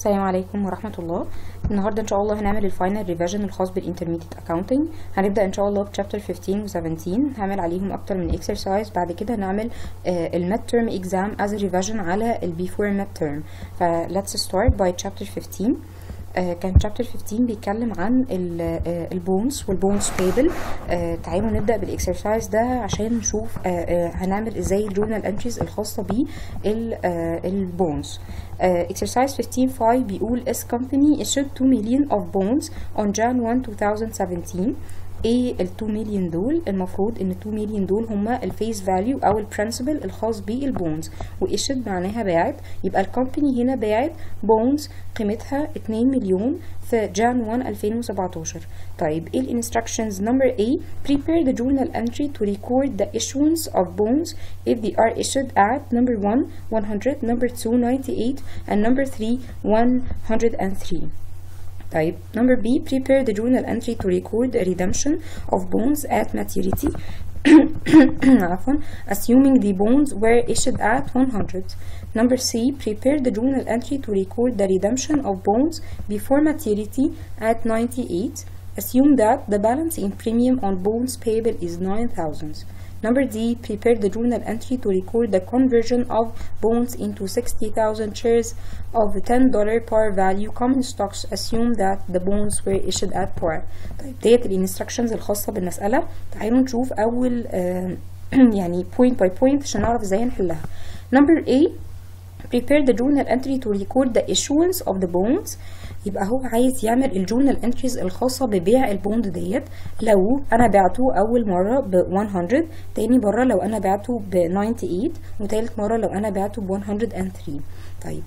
السلام عليكم ورحمة الله النهاردة إن شاء الله هنعمل الفاينل ريفيجن الخاص بالانترميديت اكاونتنج هنبدأ إن شاء الله بشابتر 15 و 17 هعمل عليهم أكتر من اكسرسايز بعد كده هنعمل الميد تيرم اكزام از ريفيجن على البيفور ميد تيرم ف let's start by chapter 15 آه كان شابتر 15 بيتكلم عن البونز والبونز بيبل آه تعالوا نبدا بالاكسرسايز ده عشان نشوف آه هنعمل ازاي الجورنال انتريز الخاصه بالبونز exercise 15.5 بيقول اس company issued 2 million of bonds on Jan 1 2017 ايه ال 2 مليون دول المفروض ان 2 مليون دول هما الفيس فاليو او البرنسبل الخاص بالبونز وايشد معناها باعت يبقى الكومباني هنا باعت بونز قيمتها 2 مليون في جان 1 2017 طيب ايه الانستراكشنز نمبر A prepare the journal entry to record the issuance of bonds if they are issued at number 1 100 number 2 98 and number 3 103 طيب number B prepare the journal entry to record the redemption of bonds at maturity عفوا assuming the bonds were issued at 100 number C prepare the journal entry to record the redemption of bonds before maturity at 98 assume that the balance in premium on bonds payable is 9000 Number D, prepare the journal entry to record the conversion of bonds into 60,000 shares of $10 par value common stocks. Assume that the bonds were issued at par. طيب ديت الانستراكشنز الخاصة بالمسألة. تعالوا نشوف أول آه يعني point by point عشان نعرف ازاي نحلها. Number A, prepare the journal entry to record the issuance of the bonds. يبقى هو عايز يعمل الجورنال انتريز الخاصة ببيع البوند ديت لو انا بعته اول مرة ب 100 تاني مرة لو انا بعته ب 98 وتالت مرة لو انا بعته ب 103 طيب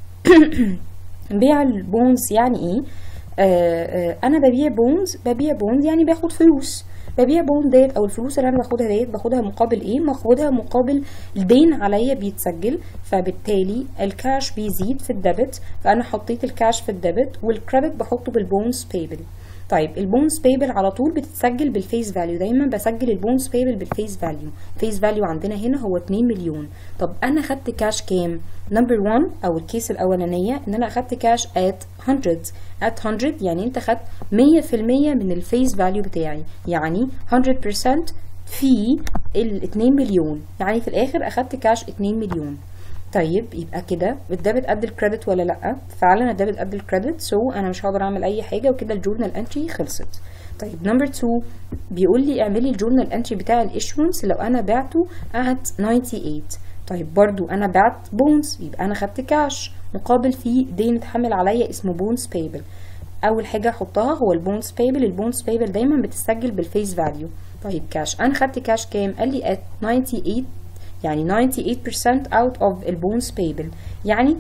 بيع البونز يعني ايه آه آه انا ببيع بونز ببيع بوند يعني باخد فلوس ببيع بوند ديت او الفلوس اللي انا باخدها ديت باخدها مقابل ايه باخدها مقابل الدين عليا بيتسجل فبالتالي الكاش بيزيد في الديبت فانا حطيت الكاش في الديبت والكريدت بحطه بالبونز بيبل طيب البونز بيبل على طول بتتسجل بالفيس فاليو دايما بسجل البونز بيبل بالفيس فاليو فيس فاليو عندنا هنا هو 2 مليون طب انا خدت كاش كام نمبر 1 او الكيس الاولانيه ان انا اخدت كاش ات 100 ات 100 يعني انت خدت 100% من الفيس فاليو بتاعي يعني 100% في ال 2 مليون يعني في الاخر اخدت كاش 2 مليون طيب يبقى كده الديبت قد الكريدت ولا لا فعلا الديبت قد الكريدت سو so انا مش هقدر اعمل اي حاجه وكده الجورنال انتري خلصت طيب نمبر 2 بيقول لي اعملي الجورنال انتري بتاع الايشونس لو انا بعته at 98 طيب برضو انا بعت بونز يبقى انا خدت كاش مقابل فيه دين اتحمل عليا اسمه بونز بيبل اول حاجه احطها هو البونز بيبل البونز بيبل دايما بتسجل بالفيس فاليو طيب كاش انا خدت كاش كام قال لي at 98 يعني 98% out of البونز payable يعني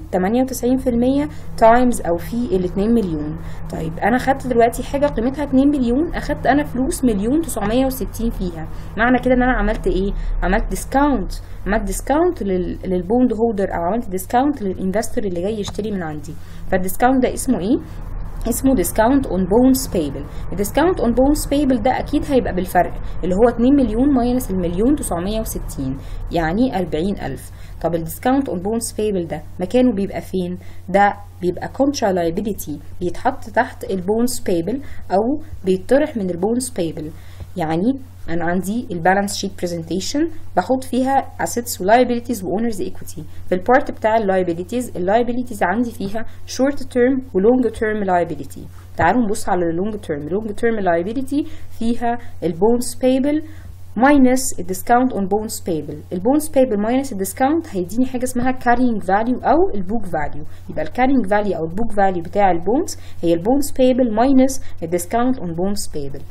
98% تايمز او في ال 2 مليون طيب انا خدت دلوقتي حاجه قيمتها 2 مليون اخدت انا فلوس مليون 960 فيها معنى كده ان انا عملت ايه عملت ديسكاونت عملت ديسكاونت للبوند هولدر او عملت ديسكاونت للانفستور اللي جاي يشتري من عندي فالديسكاونت ده اسمه ايه اسمه ديسكاونت اون بونز بيبل الديسكاونت اون بونز بيبل ده اكيد هيبقى بالفرق اللي هو 2 مليون ماينس المليون 960 يعني 40000 طب الديسكاونت اون بونز بيبل ده مكانه بيبقى فين ده بيبقى كونترا لايبيليتي بيتحط تحت البونز بيبل او بيطرح من البونز بيبل يعني انا عندي البالانس شيت برزنتيشن بحط فيها assets و liabilities و owners equity في البارت بتاع اللايبيليتيز اللايبيليتيز عندي فيها short term و long term liability تعالوا نبص على اللونج term long term liability فيها البونز payable minus الديسكاونت on bonds payable البونز payable minus الديسكاونت هيديني حاجه اسمها carrying value او البوك value يبقى الكارينج value او البوك value بتاع البونز هي البونز payable minus الديسكاونت on bonds payable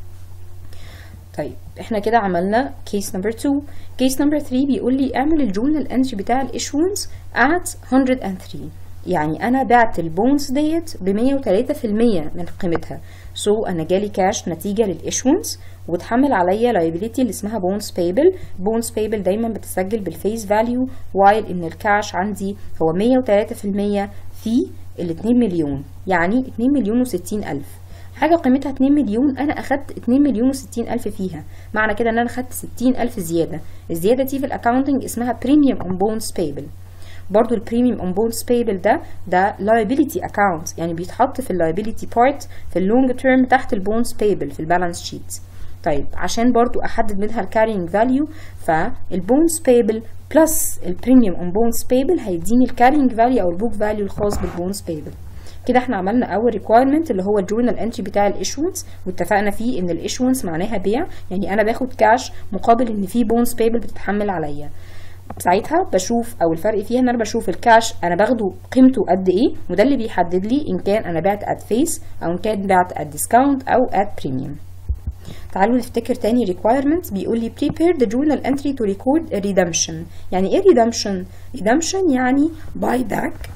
طيب احنا كده عملنا كيس نمبر 2 كيس نمبر 3 بيقول لي اعمل الجورنال انتري بتاع الايشونس at 103 يعني انا بعت البونز ديت ب 103% من قيمتها سو so انا جالي كاش نتيجه للايشونس واتحمل عليا لايبيليتي اللي اسمها بونز بيبل بونز بيبل دايما بتسجل بالفيس فاليو وايل ان الكاش عندي هو 103% في ال 2 مليون يعني 2 مليون و60 الف حاجه قيمتها 2 مليون انا اخدت 2 مليون و60 الف فيها معنى كده ان انا اخدت 60 الف زياده الزياده دي في الاكاونتنج اسمها بريميوم اون بونز بيبل برضو البريميوم اون بونز payable ده ده liability account يعني بيتحط في liability part في اللونج تيرم تحت البونز payable في البالانس شيت طيب عشان برضو احدد منها الكارينج فاليو فالبونز payable بلس البريميوم اون بونز payable هيديني الكارينج فاليو او البوك فاليو الخاص بالبونز payable كده احنا عملنا اول ريكويرمنت اللي هو الجورنال انتري بتاع الايشونس واتفقنا فيه ان الايشونس معناها بيع يعني انا باخد كاش مقابل ان في بونز بيبل بتتحمل عليا ساعتها بشوف او الفرق فيها ان انا بشوف الكاش انا باخده قيمته قد ايه وده اللي بيحدد لي ان كان انا بعت ات فيس او ان كان بعت ات ديسكاونت او ات بريميوم تعالوا نفتكر تاني requirement بيقول لي prepare the journal entry to record a redemption يعني ايه redemption؟ redemption يعني buy back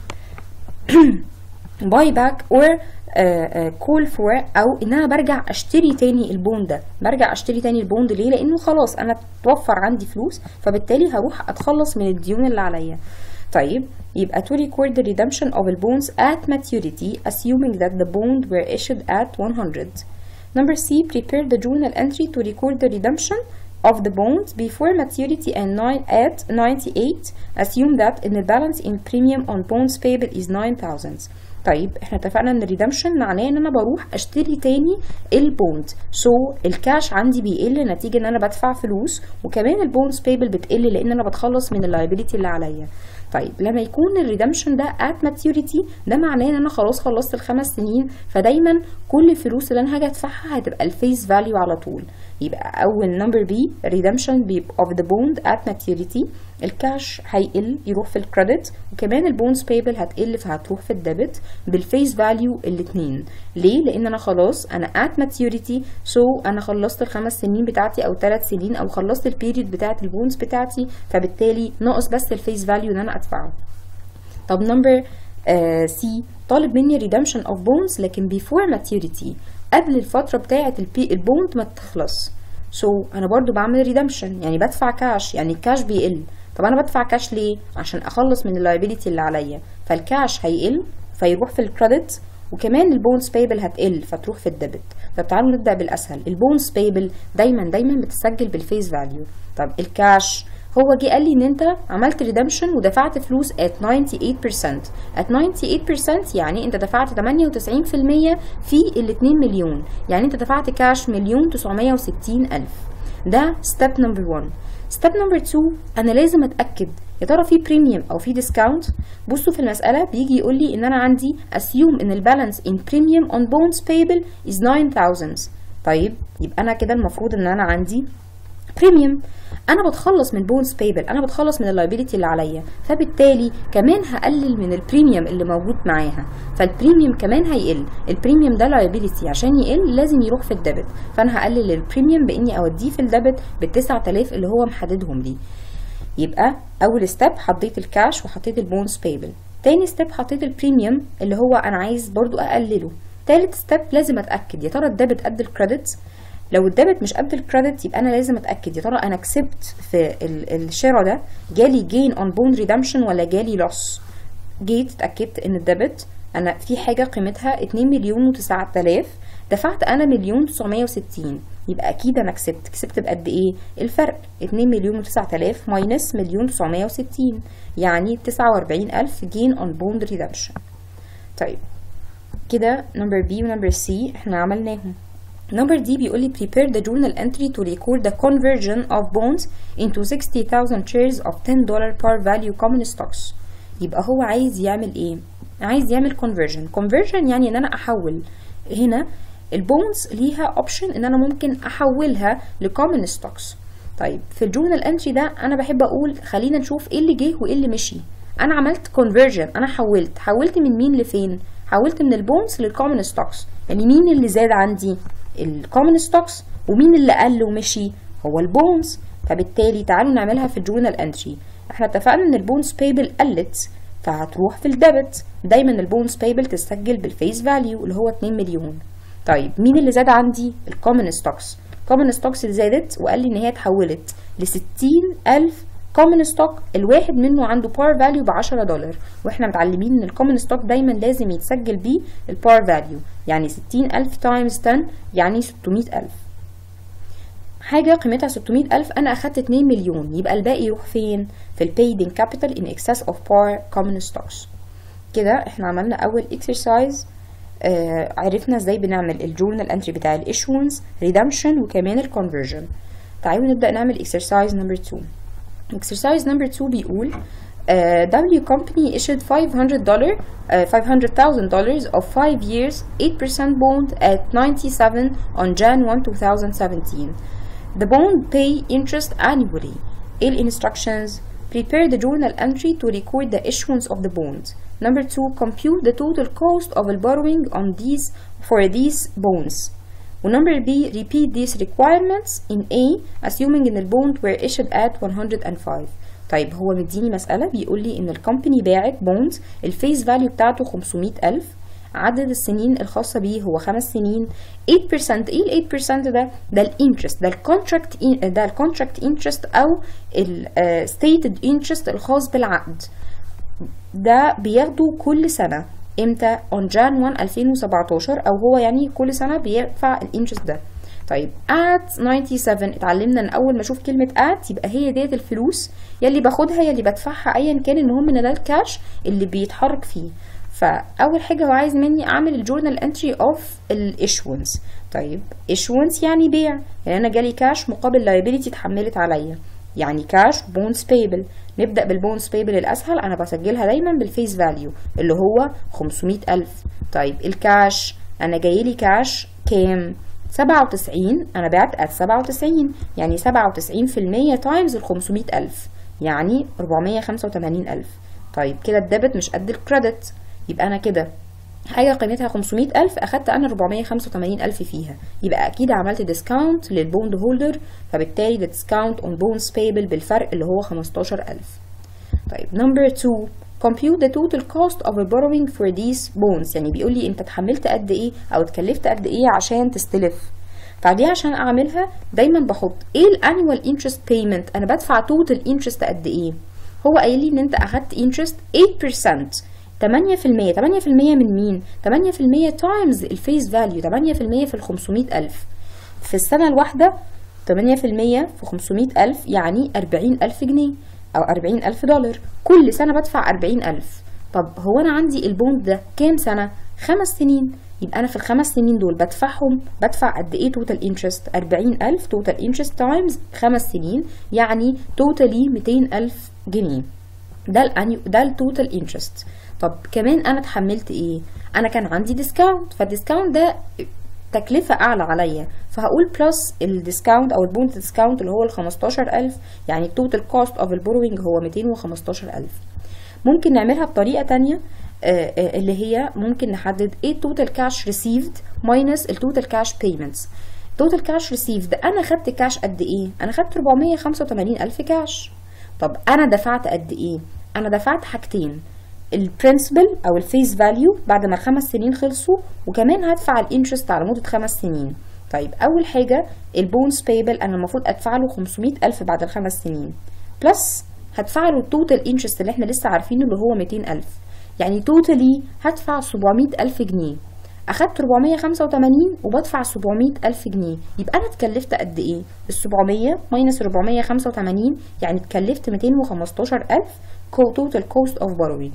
buy back or uh, uh, call for او ان انا برجع اشتري تاني البوند ده برجع اشتري تاني البوند ليه لانه خلاص انا توفر عندي فلوس فبالتالي هروح اتخلص من الديون اللي عليا طيب يبقى to record the redemption of the bonds at maturity assuming that the bond were issued at 100 number C prepare the journal entry to record the redemption of the bonds before maturity and nine at 98 assume that in the balance in premium on bonds payable is 9000 طيب احنا اتفقنا ان الريدمشن معناه ان انا بروح اشتري تاني البوند سو so, الكاش عندي بيقل نتيجه ان انا بدفع فلوس وكمان البوندز بيبل بتقل لان انا بتخلص من اللايبيليتي اللي عليا طيب لما يكون الريدمشن ده at maturity ده معناه ان انا خلاص خلصت الخمس سنين فدايما كل الفلوس اللي انا هاجي ادفعها هتبقى الفيس فاليو على طول يبقى اول نمبر بي redemption of the bond at maturity الكاش هيقل يروح في الكريدت وكمان البونز بيبل هتقل فهتروح في الديبت بالفيس فاليو الاثنين ليه لان انا خلاص انا at maturity سو so انا خلصت الخمس سنين بتاعتي او ثلاث سنين او خلصت البيريد بتاعت البونز بتاعتي فبالتالي ناقص بس الفيس فاليو اللي انا ادفعه طب نمبر سي uh, طالب مني redemption of bonds لكن before maturity قبل الفترة بتاعة البوند ما تخلص سو so, انا برضو بعمل ريدمشن يعني بدفع كاش يعني الكاش بيقل طب انا بدفع كاش ليه عشان اخلص من اللايبيليتي اللي عليا فالكاش هيقل فيروح في الكريدت وكمان البونز بيبل هتقل فتروح في الديبت طب تعالوا نبدا بالاسهل البونز بيبل دايما دايما بتسجل بالفيس فاليو طب الكاش هو جه قال لي ان انت عملت ريدمشن ودفعت فلوس at 98% at 98% يعني انت دفعت 98% في ال 2 مليون يعني انت دفعت كاش مليون 960 الف ده ستيب نمبر 1 ستيب نمبر 2 انا لازم اتاكد يا ترى في بريميوم او في ديسكاونت بصوا في المساله بيجي يقول لي ان انا عندي assume ان البالانس in premium on bonds payable is 9000 طيب يبقى انا كده المفروض ان انا عندي بريميوم انا بتخلص من بونز بيبل انا بتخلص من اللايبيليتي اللي عليا فبالتالي كمان هقلل من البريميوم اللي موجود معاها فالبريميوم كمان هيقل البريميوم ده لايبيليتي عشان يقل لازم يروح في الديبت فانا هقلل البريميوم باني اوديه في الديبت بال 9000 اللي هو محددهم لي يبقى اول ستيب حطيت الكاش وحطيت البونز بيبل تاني ستيب حطيت البريميوم اللي هو انا عايز برضو اقلله تالت ستيب لازم اتاكد يا ترى الديبت قد الكريدت لو الديبت مش قد الكريدت يبقى انا لازم اتاكد يا ترى انا كسبت في الشراء ده جالي جين اون بون ريدمشن ولا جالي لوس جيت اتاكدت ان الديبت انا في حاجه قيمتها 2 مليون و9000 دفعت انا مليون 960 يبقى اكيد انا كسبت كسبت بقد ايه الفرق 2 مليون و9000 ماينس مليون 960 يعني 49000 جين اون بون ريدمشن طيب كده نمبر بي ونمبر سي احنا عملناهم نمبر دي بيقول لي prepare the journal entry to record the conversion of bonds into 60,000 shares of 10 dollar par value common stocks يبقى هو عايز يعمل ايه عايز يعمل conversion conversion يعني ان انا احول هنا البونز ليها اوبشن ان انا ممكن احولها لكومن ستوكس طيب في الجورنال انتري ده انا بحب اقول خلينا نشوف ايه اللي جه وايه اللي مشي انا عملت conversion انا حولت حولت من مين لفين حولت من البونز للكومن ستوكس يعني مين اللي زاد عندي الكومن ستوكس ومين اللي قل ومشي هو البونز فبالتالي تعالوا نعملها في الجورنال انتري احنا اتفقنا ان البونز بيبل قلت فهتروح في الديبت دايما البونز بيبل تسجل بالفيس فاليو اللي هو 2 مليون طيب مين اللي زاد عندي الكومن ستوكس الكومن ستوكس اللي زادت وقال لي ان هي اتحولت ل 60000 كومن ستوك الواحد منه عنده بار فاليو ب 10 دولار واحنا متعلمين ان الكومن ستوك دايما لازم يتسجل بيه البار فاليو يعني 60000 تايمز 10 يعني 600000 حاجة قيمتها 600 ألف أنا أخدت 2 مليون يبقى الباقي يروح فين؟ في ال paid in capital in excess of par common stocks كده احنا عملنا أول exercise آه عرفنا ازاي بنعمل الجورنال entry بتاع ال issuance redemption وكمان ال conversion تعالوا نبدأ نعمل exercise number 2 exercise number 2 بيقول uh, W company issued 500 dollar uh, 500,000 dollars of 5 years 8% bond at 97 on Jan 1 2017 the bond pay interest annually ايه instructions prepare the journal entry to record the issuance of the bond number 2 compute the total cost of the borrowing on these for these bonds ونمبر B repeat these requirements in A assuming ان البوند were issued at 105 طيب هو مديني مسألة بيقول لي ان الكومباني باعت بوند الفيس فاليو بتاعته 500 ألف عدد السنين الخاصة بيه هو خمس سنين 8% ايه ال 8% ده؟ ده الانترست ده الكونتراكت ده الكونتراكت انترست او الستيتد انترست الخاص بالعقد ده بياخده كل سنة امتى on Jan 1 2017 او هو يعني كل سنة بيدفع الانترست ده طيب at 97 اتعلمنا ان اول ما اشوف كلمة at يبقى هي ديت الفلوس يلي باخدها يلي بدفعها ايا كان المهم ان ده الكاش اللي بيتحرك فيه فاول حاجة هو عايز مني اعمل الجورنال انتري اوف الاشونس طيب اشونس يعني بيع يعني انا جالي كاش مقابل liability اتحملت عليا يعني كاش بونز بيبل نبدأ بالبونز بيبل الأسهل أنا بسجلها دايما بالفيس فاليو اللي هو 500 ألف طيب الكاش أنا جايلي كاش كام؟ 97 أنا بعت at 97 يعني 97% تايمز ال 500 ألف يعني 485 ألف طيب كده الديبت مش قد الكريدت يبقى أنا كده حاجة قيمتها 500 ألف أخدت أنا 485 ألف فيها يبقى أكيد عملت ديسكاونت للبوند هولدر فبالتالي ده ديسكاونت اون بونز payable بالفرق اللي هو 15 ألف طيب نمبر 2 compute the total cost of a borrowing for these bonds يعني بيقول لي أنت اتحملت قد إيه أو اتكلفت قد إيه عشان تستلف فدي عشان أعملها دايما بحط إيه الانيوال انترست بيمنت أنا بدفع توتال انترست قد إيه هو قايل لي إن أنت أخدت انترست 8% 8% 8% من مين؟ 8% تايمز الفيس فاليو 8% في ال 500 ألف في السنة الواحدة 8% في 500 ألف يعني 40 ألف جنيه أو 40 ألف دولار كل سنة بدفع 40 ألف طب هو أنا عندي البوند ده كام سنة؟ خمس سنين يبقى أنا في الخمس سنين دول بدفعهم بدفع قد إيه توتال انترست 40 ألف توتال انترست تايمز خمس سنين يعني توتالي 200 ألف جنيه ده الانيو ده التوتال انترست طب كمان انا اتحملت ايه انا كان عندي ديسكاونت فالديسكاونت ده تكلفة أعلى عليا فهقول بلس الديسكاونت أو البونت ديسكاونت اللي هو ال 15000 يعني التوتال كوست أوف البوروينج هو 215000 ممكن نعملها بطريقة تانية اللي هي ممكن نحدد ايه التوتال كاش ريسيفد ماينس التوتال كاش بيمنتس توتال كاش ريسيفد انا خدت كاش قد ايه انا خدت 485 الف كاش طب انا دفعت قد ايه انا دفعت حاجتين البرنسبل او الفيس فاليو بعد ما الخمس سنين خلصوا وكمان هدفع الانترست على مده خمس سنين طيب اول حاجه البونز بيبل انا المفروض ادفع له 500 الف بعد الخمس سنين بلس هدفع له التوتال انترست اللي احنا لسه عارفينه اللي هو 200 الف يعني توتالي هدفع 700 الف جنيه اخدت 485 وبدفع 700 الف جنيه يبقى انا اتكلفت قد ايه ال 700 ماينس 485 يعني اتكلفت 215 الف توتال كوست اوف بوروينج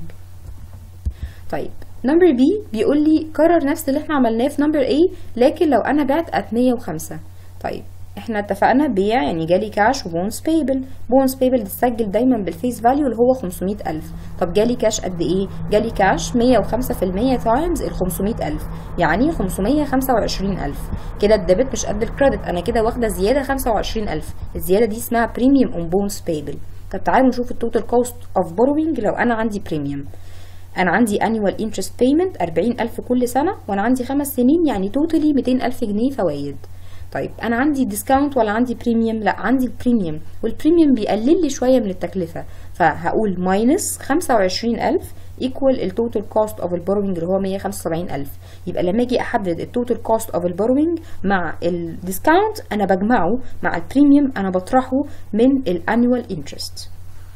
طيب نمبر بي بيقول لي كرر نفس اللي احنا عملناه في نمبر A لكن لو انا بعت at 105 طيب احنا اتفقنا بيع يعني جالي كاش وبونز بيبل بونز بيبل تتسجل دايما بالفيس فاليو اللي هو 500 ألف طب جالي كاش قد ايه جالي كاش 105% تايمز ال 500 ألف يعني 525 ألف كده الديبت مش قد الكريدت انا كده واخده زياده 25 ألف الزياده دي اسمها بريميوم اون بونز بيبل طب تعالوا نشوف التوتال كوست اوف بوروينج لو انا عندي بريميوم انا عندي annual interest payment 40000 كل سنه وانا عندي خمس سنين يعني توتالي 200000 جنيه فوائد طيب انا عندي ديسكاونت ولا عندي بريميوم لا عندي بريميوم والبريميوم بيقلل لي شويه من التكلفه فهقول ماينس 25000 ايكوال التوتال كوست اوف البوروينج اللي هو 175000 يبقى لما اجي احدد التوتال كوست اوف البوروينج مع الديسكاونت انا بجمعه مع البريميوم انا بطرحه من الانيوال انترست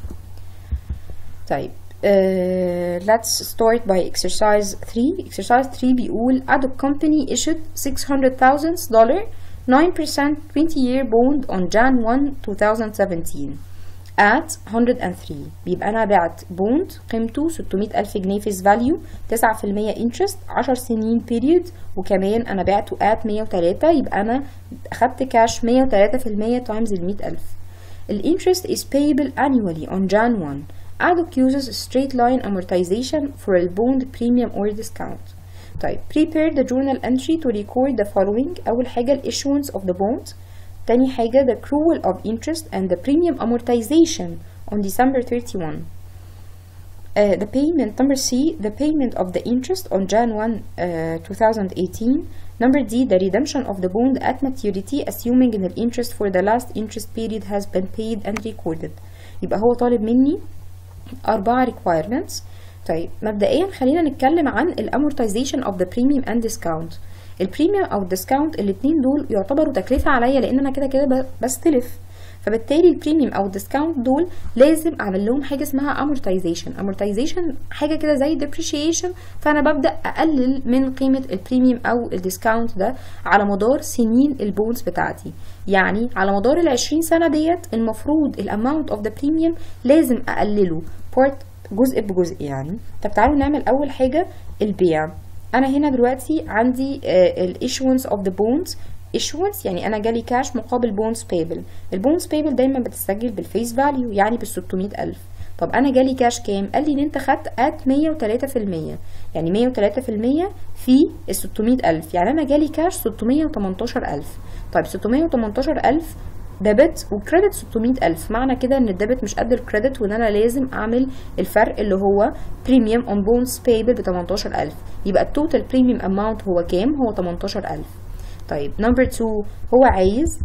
طيب Uh, let's start by exercise 3 exercise 3 بيقول Adobe company issued 600,000 dollar 9% 20 year bond on Jan 1 2017 at 103 بيبقى أنا بعت بوند قيمته 600 ألف جنيه فيس فاليو 9% interest 10 سنين period وكمان أنا بعته at 103 يبقى أنا أخدت كاش 103% times ال 100 ألف ال interest is payable annually on Jan 1 ADOC uses straight line amortization for a bond premium or discount طيب prepare the journal entry to record the following أول حاجة ال issuance of the bond تاني حاجة the accrual of interest and the premium amortization on December 31 uh, the payment number C the payment of the interest on Jan 1 uh, 2018 number D the redemption of the bond at maturity assuming ان the interest for the last interest period has been paid and recorded يبقى هو طالب مني أربعة requirements طيب مبدئيا خلينا نتكلم عن الامورتايزيشن of the premium and discount البريميوم او الديسكاونت الاتنين دول يعتبروا تكلفة عليا لان انا كده كده بستلف فبالتالي البريميوم او الديسكاونت دول لازم اعمل لهم حاجه اسمها امورتايزيشن امورتايزيشن حاجه كده زي depreciation فانا ببدا اقلل من قيمه البريميوم او الديسكاونت ده على مدار سنين البونز بتاعتي يعني على مدار ال 20 سنه ديت المفروض الاماونت اوف ذا بريميوم لازم اقلله بارت جزء بجزء يعني طب تعالوا نعمل اول حاجه البيع انا هنا دلوقتي عندي الايشونس اوف ذا بونز issuance يعني انا جالي كاش مقابل بونز payable البونز payable دايما بتسجل بالفيس فاليو يعني بال 600 الف طب انا جالي كاش كام قال لي ان انت خدت ات 103% يعني 103% في ال 600 الف يعني انا جالي كاش 618 الف طيب 618 الف ديبت وكريدت 600 ألف معنى كده ان الديبت مش قد الكريدت وان انا لازم اعمل الفرق اللي هو بريميوم اون بونز payable ب 18000 يبقى التوتال بريميوم اماونت هو كام هو 18000 طيب نمبر 2 هو عايز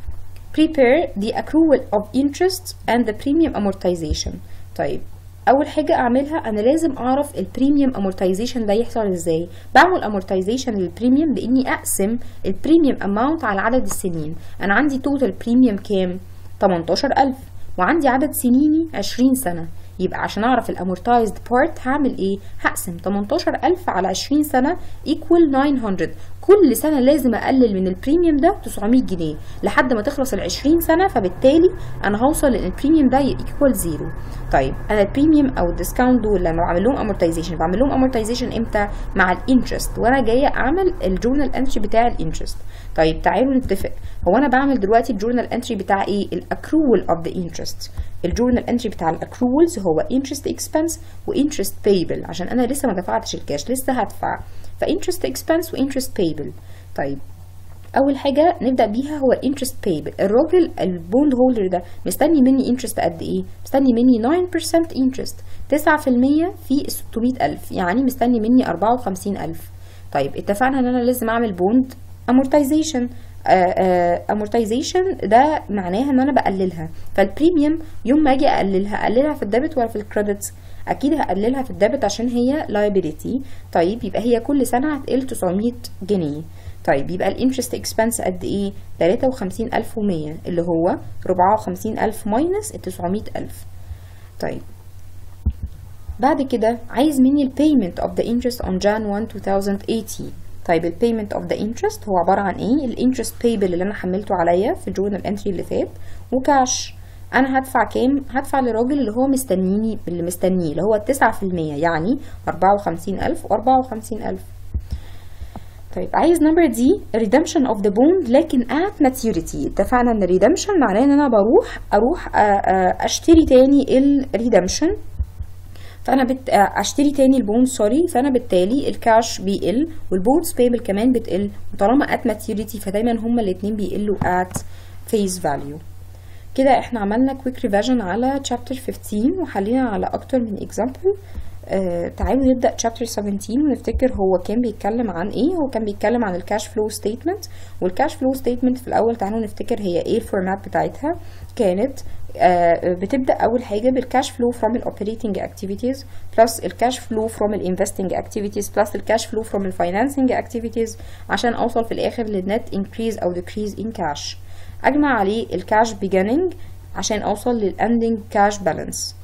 prepare the accrual of interest and the premium amortization طيب اول حاجه اعملها انا لازم اعرف البريميوم امورتايزيشن ده يحصل ازاي بعمل امورتايزيشن للبريميوم باني اقسم البريميوم اماونت على عدد السنين انا عندي توتال بريميوم كام 18000 وعندي عدد سنيني 20 سنه يبقى عشان اعرف الامورتايزد بارت هعمل ايه هقسم 18000 على 20 سنه ايكوال 900 كل سنه لازم اقلل من البريميوم ده 900 جنيه لحد ما تخلص ال 20 سنه فبالتالي انا هوصل ان البريميوم ده ايكوال زيرو طيب انا البريميوم او الديسكاونت دول لما بعمل لهم امورتايزيشن بعمل لهم امورتايزيشن امتى مع الانترست وانا جايه اعمل الجورنال انتري بتاع الانترست طيب تعالوا نتفق هو انا بعمل دلوقتي الجورنال انتري بتاع ايه الاكرول اوف ذا انترست الجورنال انتري بتاع الاكرولز هو انترست اكسبنس وانترست بيبل عشان انا لسه ما دفعتش الكاش لسه هدفع فانترست اكسبنس وانترست بيبل طيب اول حاجه نبدا بيها هو الانترست بيبل الراجل البوند هولدر ده مستني مني انترست قد ايه مستني مني 9% انترست 9% في 600000 يعني مستني مني 54000 طيب اتفقنا ان انا لازم اعمل بوند امورتايزيشن امورتايزيشن ده معناها ان انا بقللها فالبريميوم يوم ما اجي اقللها اقللها في الديبت ولا في الكريدت اكيد هقللها في الديبت عشان هي liability طيب يبقى هي كل سنه هتقل 900 جنيه طيب يبقى الانترست اكسبنس قد ايه 53100 اللي هو 54000 ماينس ال 900000 طيب بعد كده عايز مني البيمنت اوف ذا انترست اون جان 1 2018 طيب البيمنت اوف ذا انترست هو عباره عن ايه الانترست بيبل اللي انا حملته عليا في الجورنال انتري اللي فات وكاش انا هدفع كام هدفع للراجل اللي هو مستنيني اللي مستنيه اللي هو 9% يعني 54000 و54000 طيب عايز نمبر دي redemption of the bond لكن at maturity اتفقنا ان redemption معناه ان انا بروح اروح اشتري تاني الريدمشن فانا بت... اشتري تاني البوند سوري فانا بالتالي الكاش بيقل والبوندز بيبل كمان بتقل وطالما at maturity فدايما هما الاتنين بيقلوا at face value كده احنا عملنا quick revision على chapter 15 وحلينا على اكتر من example آه تعالوا نبدأ chapter 17 ونفتكر هو كان بيتكلم عن ايه هو كان بيتكلم عن الكاش فلو ستيتمنت والكاش فلو ستيتمنت في الاول تعالوا نفتكر هي ايه الفورمات بتاعتها كانت آه بتبدأ أول حاجة بالكاش فلو from الأوبريتنج activities plus الكاش فلو from الانفستنج activities plus الكاش فلو from الفاينانسنج activities عشان أوصل في الآخر للنت increase أو decrease in cash أجمع عليه الكاش beginning عشان أوصل للending cash balance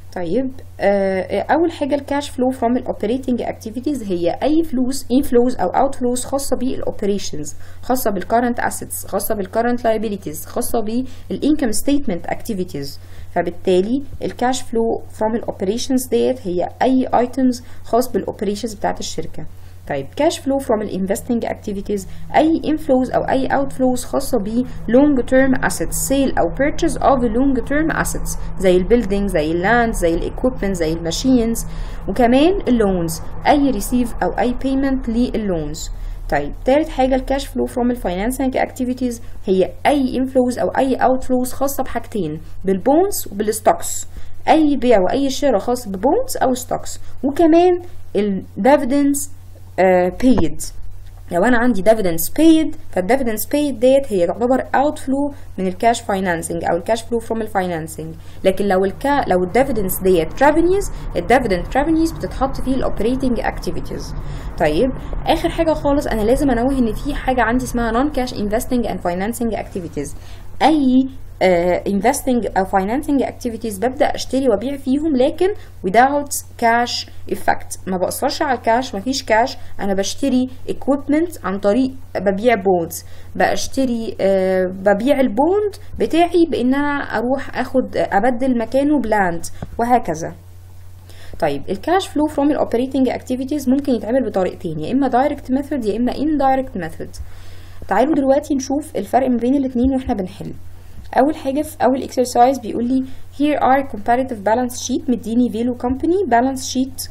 طيب آه، اول حاجه الكاش فلو فروم الاوبريتنج اكتيفيتيز هي اي فلوس انفلوز او اوت فلوز خاصه بالاوبريشنز خاصه بالكارنت اسيتس خاصه بالكارنت liabilities خاصه بالانكم ستيتمنت اكتيفيتيز فبالتالي الكاش فلو فروم الاوبريشنز ديت هي اي ايتمز خاص بالاوبريشنز بتاعت الشركه طيب كاش فلو فروم الانفستنج اكتيفيتيز اي انفلوز او اي اوت فلوز خاصه ب لونج تيرم اسيتس سيل او بيرتشيز اوف لونج تيرم اسيتس زي البيلدينج زي اللاند زي الايكويبمنت زي الماشينز وكمان اللونز اي ريسيف او اي بيمنت لللونز طيب تالت حاجه الكاش فلو فروم الفاينانسنج اكتيفيتيز هي اي انفلوز او اي اوت فلوز خاصه بحاجتين بالبونز وبالستوكس اي بيع واي شراء خاص ببونز او ستوكس وكمان الديفيدنز paid لو انا عندي dividends paid فالdividends paid ديت هي تعتبر outflow من الكاش financing او الكاش فلو from الفاينانسنج لكن لو الكا لو الdividends ديت revenues الdividend revenues بتتحط فيه الاوبريتنج activities طيب اخر حاجه خالص انا لازم انوه ان في حاجه عندي اسمها non cash investing and financing activities اي uh, investing او financing activities ببدا اشتري وابيع فيهم لكن without cash effect ما بأثرش على الكاش مفيش كاش انا بشتري equipment عن طريق ببيع بونز بشتري uh, ببيع البوند بتاعي بان انا اروح اخد ابدل مكانه بلاند وهكذا طيب الكاش فلو فروم الاوبريتنج اكتيفيتيز ممكن يتعمل بطريقتين يا اما دايركت ميثود يا اما indirect ميثود تعالوا دلوقتي نشوف الفرق ما بين الاثنين واحنا بنحل اول حاجه في اول اكسرسايز بيقول لي here are comparative balance sheet مديني فيلو كومباني بالانس شيت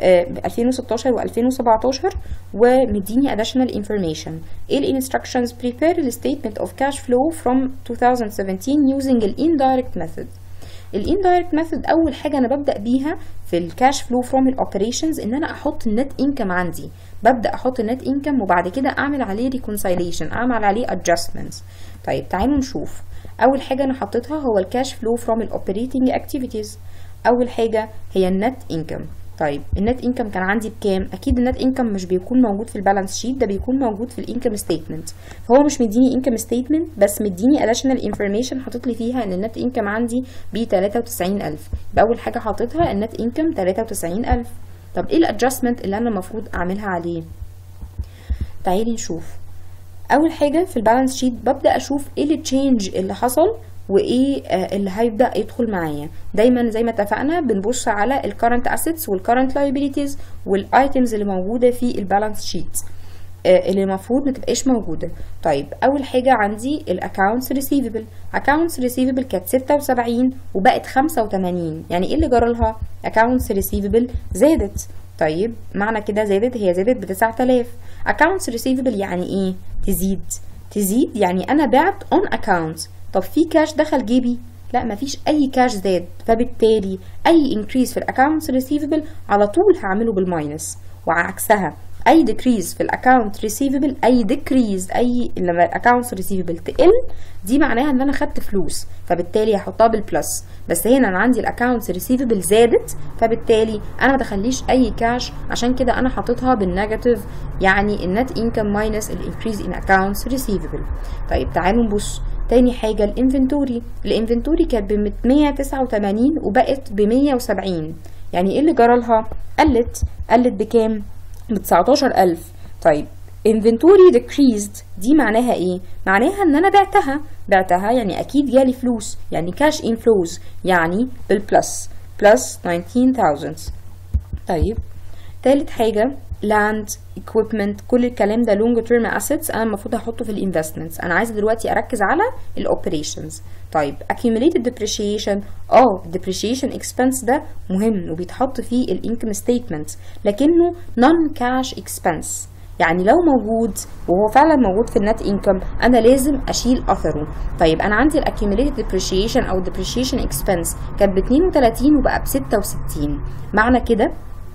2016 و2017 ومديني additional information ايه الانستراكشنز prepare the statement of cash flow from 2017 using ال indirect method الاندايركت ميثود اول حاجه انا ببدا بيها في الكاش فلو فروم الاوبريشنز ان انا احط النت انكم عندي ببدا احط النت انكم وبعد كده اعمل عليه ريكونسايليشن اعمل عليه adjustments طيب تعالوا نشوف اول حاجه انا حطيتها هو الكاش فلو فروم الاوبريتنج اكتيفيتيز اول حاجه هي النت انكم طيب النت انكم كان عندي بكام اكيد النت انكم مش بيكون موجود في البالانس شيت ده بيكون موجود في الانكم ستيتمنت فهو مش مديني انكم ستيتمنت بس مديني اديشنال انفورميشن حاطط لي فيها ان النت انكم عندي ب 93000 يبقى اول حاجه حاططها النت انكم 93000 طب ايه الادجستمنت اللي انا المفروض اعملها عليه تعالي نشوف اول حاجه في البالانس شيت ببدا اشوف ايه التشينج اللي حصل وايه آه اللي هيبدا يدخل معايا دايما زي ما اتفقنا بنبص على الكرنت اسيتس والكرنت liabilities والايتمز اللي موجوده في البالانس شيت آه اللي المفروض ما تبقاش موجوده طيب اول حاجه عندي الاكونتس ريسيفبل اكونتس ريسيفبل كانت 76 وبقت 85 يعني ايه اللي جرى لها اكونتس ريسيفبل زادت طيب معنى كده زادت هي زادت ب 9000 accounts receivable يعني ايه تزيد تزيد يعني انا بعت on account طب في كاش دخل جيبي لا مفيش اي كاش زاد فبالتالي اي increase في الاكونتس receivable على طول هعمله بالماينس وعكسها اي decrease في الاكونت receivable اي decrease اي لما الاكونت receivable تقل دي معناها ان انا خدت فلوس فبالتالي هحطها بالبلس بس هنا انا عندي الاكونت receivable زادت فبالتالي انا ما دخليش اي كاش عشان كده انا حاططها بالنيجاتيف يعني النت انكم ماينس الانكريز ان اكونتس receivable طيب تعالوا نبص تاني حاجة الانفنتوري الانفنتوري كانت ب 189 وبقت ب 170 يعني ايه اللي جرالها قلت قلت بكام ب 19000 طيب inventory decreased دي معناها ايه معناها ان انا بعتها بعتها يعني اكيد جالي فلوس يعني cash inflows يعني بالبلس بلس 19000 طيب تالت حاجة land equipment كل الكلام ده long term assets انا المفروض احطه في الانفستمنتس انا عايزه دلوقتي اركز على الاوبريشنز طيب accumulated depreciation اه depreciation expense ده مهم وبيتحط في الانكم ستيتمنت لكنه non cash expense يعني لو موجود وهو فعلا موجود في النت انكم انا لازم اشيل اثره طيب انا عندي الاكيوميليتد ديبريشيشن او depreciation اكسبنس كانت ب 32 وبقى ب 66 معنى كده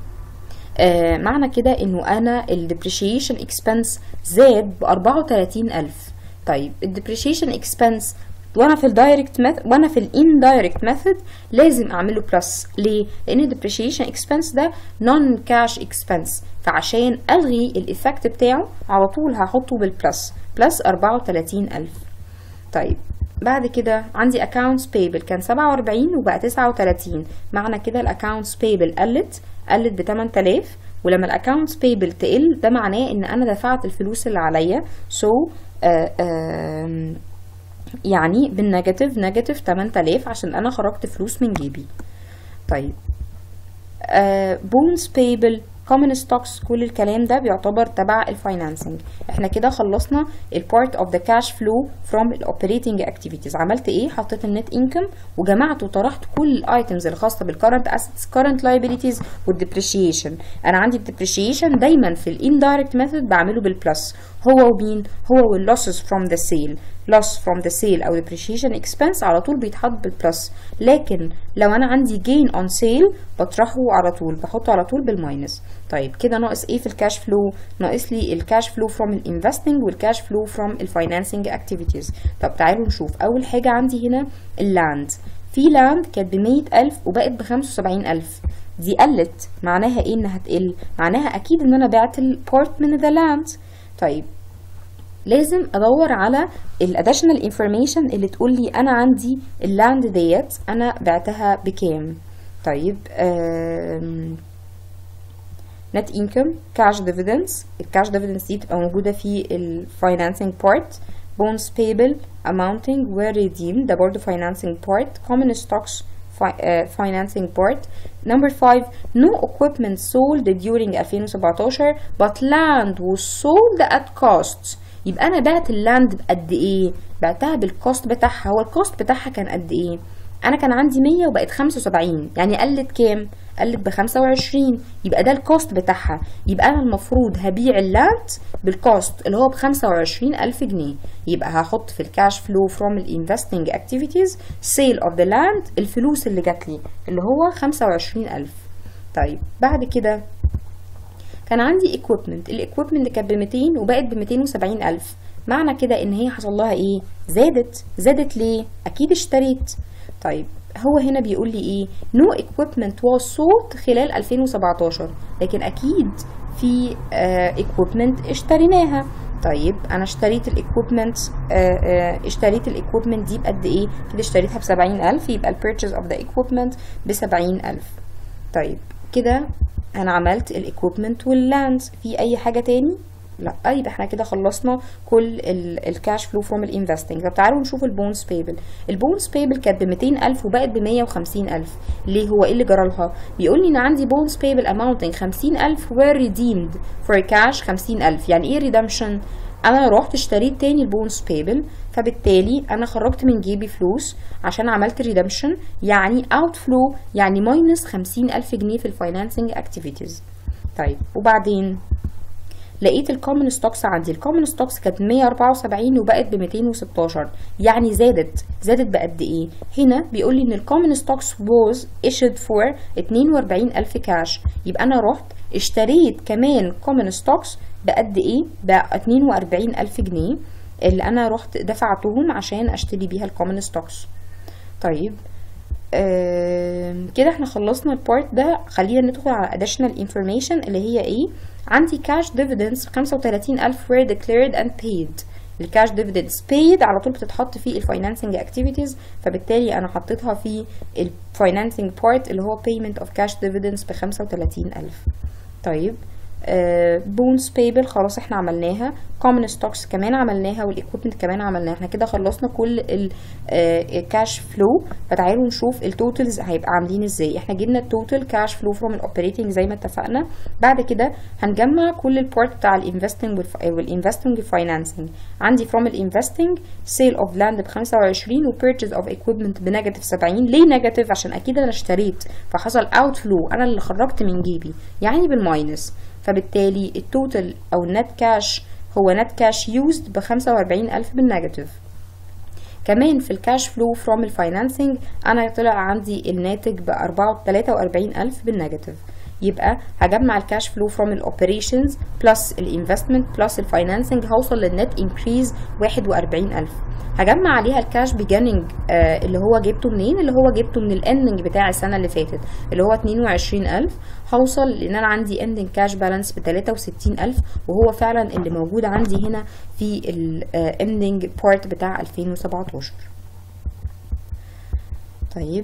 آه معنى كده انه انا الديبريشيشن اكسبنس زاد ب 34000 طيب الديبريشيشن اكسبنس وانا في الدايركت ميثود وانا في الاندايركت ميثود لازم اعمله بلس ليه لان الديبريشيشن اكسبنس ده نون كاش اكسبنس فعشان الغي الايفكت بتاعه على طول هحطه بالبلس بلس 34000 طيب بعد كده عندي accounts payable كان 47 وبقى 39 معنى كده الاكونتس payable قلت قلت ب 8000 ولما الاكونتس payable تقل ده معناه ان انا دفعت الفلوس اللي عليا so آه آه يعني بالنيجاتيف نيجاتيف 8000 عشان انا خرجت فلوس من جيبي طيب بونز بيبل common stocks كل الكلام ده بيعتبر تبع الفاينانسنج احنا كده خلصنا البارت اوف ذا كاش فلو فروم الاوبريتنج اكتيفيتيز عملت ايه حطيت النت انكم وجمعت وطرحت كل الايتمز الخاصه بالكرنت اسيتس كرنت liabilities والديبريشيشن انا عندي الديبريشيشن دايما في الاندايركت ميثود بعمله بالبلس هو ومين هو واللوسز فروم ذا سيل loss from the sale او depreciation expense على طول بيتحط بالبلس لكن لو انا عندي gain on sale بطرحه على طول بحطه على طول بالماينس طيب كده ناقص ايه في الكاش فلو ناقص لي الكاش فلو from الانفستنج والكاش فلو from الفاينانسنج activities طب تعالوا نشوف اول حاجه عندي هنا اللاند في لاند كانت ب 100000 وبقت ب 75000 دي قلت معناها ايه انها تقل معناها اكيد ان انا بعت البارت من ذا لاند طيب لازم ادور على الاديشنال انفورميشن اللي تقول لي انا عندي اللاند ديت انا بعتها بكام طيب نت انكم كاش ديفيدنس الكاش ديفيدنس دي تبقى موجوده في الفاينانسنج بارت bonds payable amounting were redeemed ده برضه financing part common stocks fi uh, financing part number five no equipment sold during 2017 but land was sold at cost يبقى انا بعت اللاند بقد ايه بعتها بالكوست بتاعها هو الكوست بتاعها كان قد ايه انا كان عندي 100 وبقت 75 يعني قلت كام قلت ب 25 يبقى ده الكوست بتاعها يبقى انا المفروض هبيع اللاند بالكوست اللي هو ب 25000 جنيه يبقى هحط في الكاش فلو فروم الانفستنج اكتيفيتيز سيل اوف ذا لاند الفلوس اللي جات لي اللي هو 25000 طيب بعد كده كان عندي equipment الايكويبمنت كانت ب 200 وبقت ب 270 الف معنى كده ان هي حصل لها ايه زادت زادت ليه اكيد اشتريت طيب هو هنا بيقول لي ايه no equipment was sold خلال 2017 لكن اكيد في uh, equipment اشتريناها طيب انا اشتريت الايكويبمنت اشتريت الايكويبمنت دي بقد ايه كده اشتريتها ب 70000 يبقى البيرتشيز اوف ذا ايكويبمنت ب 70000 طيب كده انا عملت الايكويبمنت واللاند في اي حاجه تاني لا يبقى احنا كده خلصنا كل الكاش فلو فروم الانفستنج طب تعالوا نشوف البونز بيبل البونز بيبل كانت ب 200000 وبقت ب 150000 ليه هو ايه اللي جرى لها بيقول لي ان عندي بونز بيبل اماونتنج 50000 were redeemed for cash 50000 يعني ايه ريدمشن انا رحت اشتريت تاني البونز بيبل فبالتالي انا خرجت من جيبي فلوس عشان عملت ريدمشن يعني اوت فلو يعني ماينس 50000 جنيه في الفاينانسنج اكتيفيتيز طيب وبعدين لقيت الكومن ستوكس عندي الكومن ستوكس كانت 174 وبقت ب 216 يعني زادت زادت بقد ايه هنا بيقول لي ان الكومن ستوكس was issued for 42000 كاش يبقى انا رحت اشتريت كمان كومن ستوكس بقد ايه بقى 42000 جنيه اللي انا رحت دفعتهم عشان اشتري بيها الكومن ستوكس طيب آه كده احنا خلصنا البارت ده خلينا ندخل على additional information اللي هي ايه عندي cash dividends 35000 were declared and paid الكاش dividends paid على طول بتتحط في الفاينانسنج activities فبالتالي انا حطيتها في الفاينانسنج بارت اللي هو payment of cash dividends ب 35000 طيب بونز uh, بيبل خلاص احنا عملناها كومن ستوكس كمان عملناها والايكويبمنت كمان عملناها احنا كده خلصنا كل الكاش فلو فتعالوا نشوف التوتالز هيبقى عاملين ازاي احنا جبنا التوتال كاش فلو فروم الاوبريتنج زي ما اتفقنا بعد كده هنجمع كل البارت بتاع الانفستنج والانفستنج فاينانسنج عندي فروم الانفستنج سيل اوف لاند ب 25 وبيرتشيز اوف ايكويبمنت بنيجاتيف 70 ليه نيجاتيف عشان اكيد انا اشتريت فحصل اوت فلو انا اللي خرجت من جيبي يعني بالماينس فبالتالي التوتال او النت كاش هو نت كاش يوزد ب 45000 بالنيجاتيف كمان في الكاش فلو فروم الفاينانسنج انا طلع عندي الناتج ب 43000 بالنيجاتيف يبقى هجمع الكاش فلو فروم الاوبريشنز بلس الانفستمنت بلس الفاينانسنج هوصل للنت انكريز 41000 هجمع عليها الكاش بيجاننج آه اللي هو جبته منين اللي هو جبته من الاندنج بتاع السنه اللي فاتت اللي هو 22000 هوصل لان انا عندي اندنج كاش بالانس ب 63000 وهو فعلا اللي موجود عندي هنا في الاندنج بارت بتاع 2017 طيب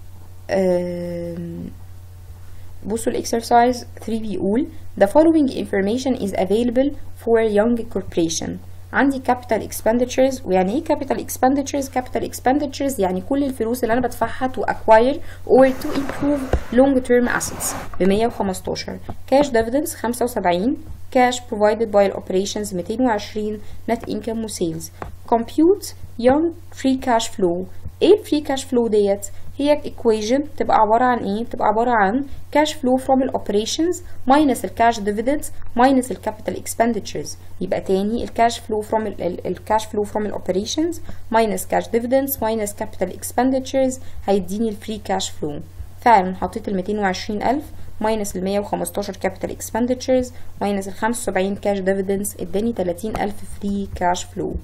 آم، بصوا الاكسرسايز 3 بيقول the following information is available for a young corporation عندي capital expenditures ويعني ايه capital expenditures capital expenditures يعني كل الفلوس اللي انا بدفعها to acquire or to improve long term assets ب 115 cash dividends 75 cash provided by operations 220 net income و sales compute young free cash flow ايه الفري كاش فلو ديت هي equation بتبقى عبارة عن ايه بتبقى عبارة عن cash flow from ال operations minus ال cash dividends minus ال capital expenditures يبقى تاني ال cash flow from ال, ال, ال cash flow from ال operations minus cash dividends minus capital expenditures هيديني ال free cash flow فعلا حطيت ال 220000 minus ال 115 capital expenditures minus ال 75 cash dividends اداني 30000 free cash flow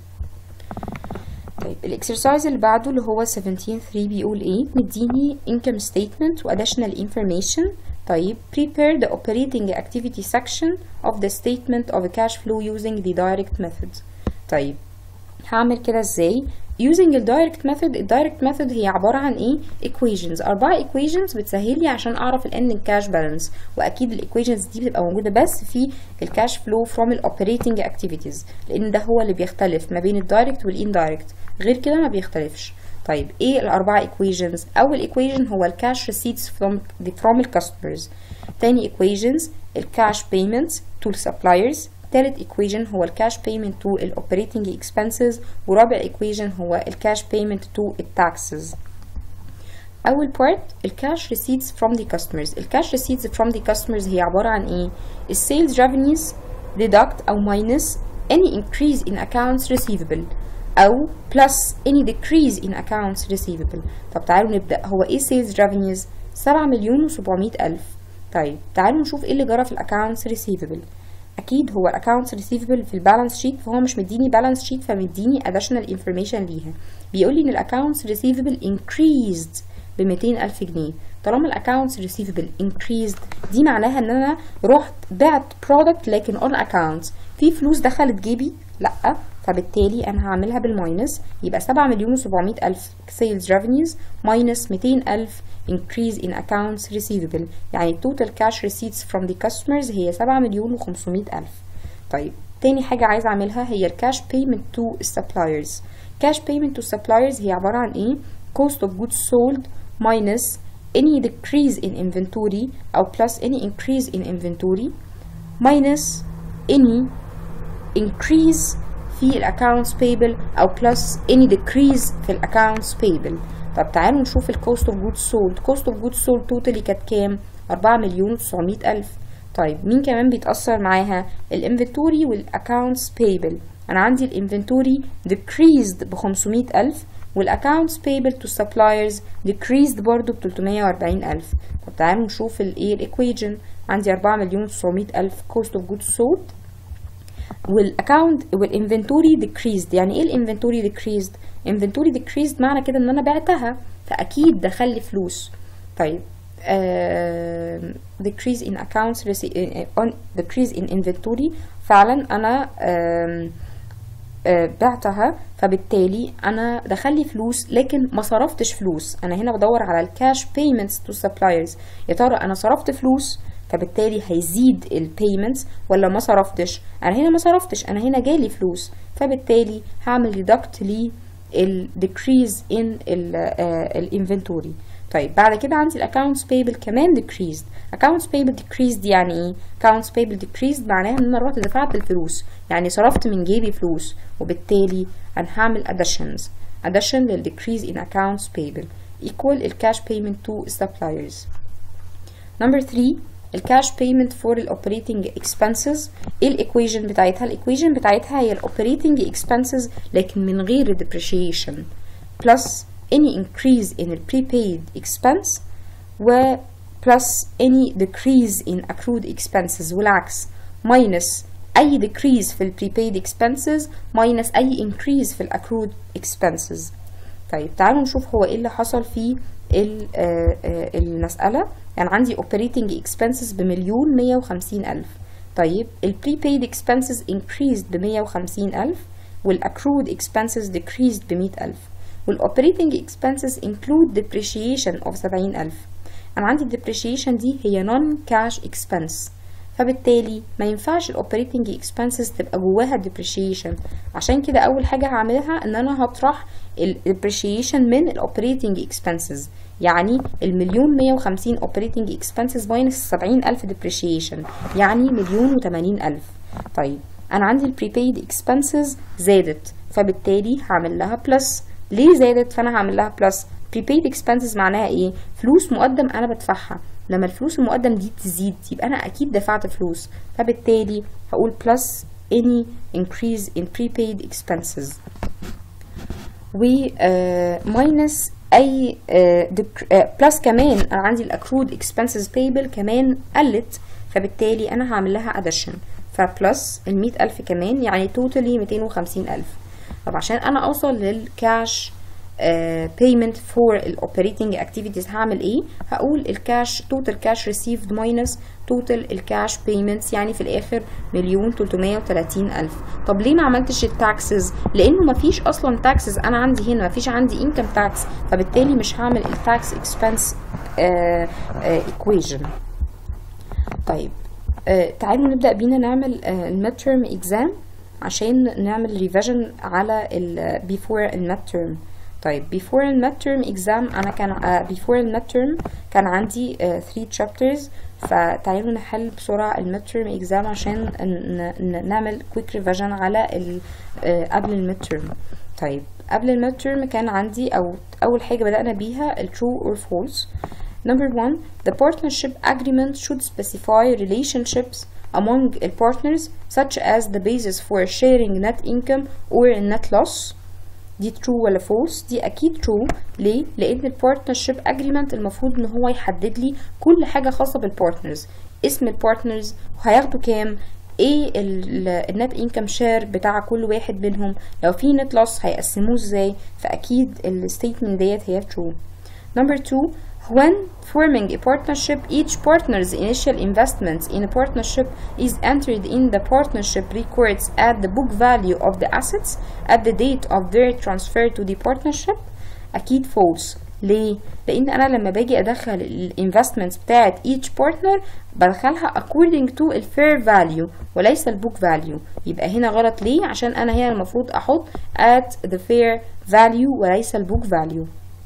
طيب الاكسرسايز اللي بعده اللي هو 17 3 بيقول ايه مديني income statement و additional information طيب prepare the operating activity section of the statement of cash flow using the direct method طيب هعمل كده ازاي using ال direct method ال direct method هي عبارة عن ايه equations أربعة equations بتسهل لي عشان أعرف ال ending cash balance وأكيد ال equations دي بتبقى موجودة بس في ال cash flow from ال operating activities لأن ده هو اللي بيختلف ما بين ال direct وال indirect غير كده ما بيختلفش طيب ايه الأربعة equations أول equation هو ال cash receipts from the from ال customers تاني equations ال cash payments to suppliers تالت equation هو الكاش payment to ال operating expenses ورابع equation هو الكاش payment to التاكسز أول part الكاش receipts from the customers الكاش receipts from the customers هي عبارة عن إيه؟ السيلز revenues deduct أو minus any increase in accounts receivable أو plus any decrease in accounts receivable طب تعالوا نبدأ هو إيه sales revenues؟ 7 مليون وسبعمية ألف طيب تعالوا نشوف إيه اللي جرى في الأكاونتس receivable اكيد هو الاكونتس ريسيفبل في البالانس شيت فهو مش مديني بالانس شيت فمديني اديشنال انفورميشن ليها بيقول لي ان الاكونتس ريسيفبل increased ب 200 الف جنيه طالما الاكونتس ريسيفبل increased دي معناها ان انا رحت بعت برودكت لكن اون اكونتس في فلوس دخلت جيبي لا فبالتالي انا هعملها بالماينس يبقى 7 مليون و700 الف سيلز ريفينيوز ماينس 200 الف increase in accounts receivable يعني total cash receipts from the customers هي 7 مليون و500 ألف طيب تاني حاجة عايزة أعملها هي الكاش payment to suppliers cash payment to suppliers هي عبارة عن إيه cost of goods sold minus any decrease in inventory أو plus any increase in inventory minus any increase في ال accounts payable أو plus any decrease في ال accounts payable طب تعالوا نشوف الكوست اوف جود سولد كوست اوف جود سولد توتالي كانت كام 4 مليون و900 الف طيب مين كمان بيتأثر معاها الانفنتوري والاكونتس payable انا عندي الانفنتوري decreased ب 500 الف والاكونتس payable to suppliers decreased برضو ب 340 الف طب تعالوا نشوف الايه الايكويجن عندي 4 مليون و900 الف كوست اوف جود سولد والاكونت والانفنتوري decreased يعني ايه الانفنتوري decreased inventory decreased معنى كده ان انا بعتها فاكيد دخل لي فلوس طيب uh, decrease in accounts on decrease in inventory فعلا انا uh, uh, بعتها فبالتالي انا دخل لي فلوس لكن ما صرفتش فلوس انا هنا بدور على الكاش payments to suppliers يا ترى انا صرفت فلوس فبالتالي هيزيد البيمنتس ولا ما صرفتش انا هنا ما صرفتش انا هنا جالي فلوس فبالتالي هعمل deduct لي ال decrease in ال inventory طيب بعد كده عندي ال accounts payable كمان decreased accounts payable decreased يعني ايه accounts payable decreased معناها ان انا رحت دفعت الفلوس يعني صرفت من جيبي فلوس وبالتالي انا هعمل additions addition لل decrease in accounts payable equal ال cash payment to suppliers number 3 الكاش payment for ال operating expenses ايه الايكويجن بتاعتها الايكويجن بتاعتها هي ال operating expenses لكن من غير ال depreciation plus any increase in ال prepaid expense و plus any decrease in accrued expenses والعكس minus اي decrease في ال prepaid expenses minus اي increase في ال accrued expenses طيب تعالوا نشوف هو ايه اللي حصل في المسألة يعني عندي operating expenses بمليون مية وخمسين ألف طيب ال prepaid expenses increased بمية وخمسين ألف وال accrued expenses decreased بمية ألف والاوبريتنج expenses include depreciation of 70000 انا عندي depreciation دي هي non cash expense فبالتالي ما ينفعش الاوبريتنج expenses تبقى جواها depreciation عشان كده اول حاجه هعملها ان انا هطرح ال depreciation من الاوبريتنج expenses يعني المليون 150 operating expenses minus 70000 depreciation يعني مليون و80 ألف طيب أنا عندي ال prepaid expenses زادت فبالتالي هعمل لها plus ليه زادت فأنا هعمل لها plus prepaid expenses معناها إيه فلوس مقدم أنا بدفعها لما الفلوس المقدم دي تزيد يبقى أنا أكيد دفعت فلوس فبالتالي هقول plus any increase in prepaid expenses و uh, minus اي بلس كمان انا عندي الاكرود اكسبنسز بيبل كمان قلت فبالتالي انا هعمل لها اديشن فبلس ال ألف كمان يعني توتالي 250 ألف طب عشان انا اوصل للكاش بيمنت فور الاوبريتنج اكتيفيتيز هعمل ايه هقول الكاش توتال كاش ريسيفد ماينس توتال الكاش بيمنتس يعني في الاخر مليون 330 الف طب ليه ما عملتش التاكسز لانه ما فيش اصلا تاكسز انا عندي هنا ما فيش عندي انكم تاكس فبالتالي مش هعمل التاكس اكسبنس ايكويشن طيب uh, تعالوا نبدا بينا نعمل الميد تيرم اكزام عشان نعمل ريفيجن على ال before الميد تيرم طيب before الميد تيرم exam انا كان uh, before الميد تيرم كان عندي 3 uh, chapters فتعالوا نحل بسرعة الميد تيرم exam عشان نعمل quick revision على ال, uh, قبل الميد تيرم طيب قبل الميد تيرم كان عندي او اول حاجة بدأنا بيها ال true or false number one the partnership agreement should specify relationships among the partners such as the basis for sharing net income or net loss دي true ولا false دي اكيد true ليه لان البارتنرشيب اجريمنت المفروض ان هو يحدد لي كل حاجه خاصه بالبارتنرز اسم البارتنرز وهياخدوا كام ايه النت انكم شير بتاع كل واحد منهم لو في نت لوس هيقسموه ازاي فاكيد الستيتمنت ديت هي true number two when forming a partnership each partner's initial investments in a partnership is entered in the partnership records at the book value of the assets at the date of their transfer to the partnership اكيد false ليه؟ لأن أنا لما باجي أدخل الانفستمنتس بتاعت each partner بدخلها according to ال fair value وليس ال book value يبقى هنا غلط ليه؟ عشان أنا هنا المفروض أحط at the fair value وليس ال book value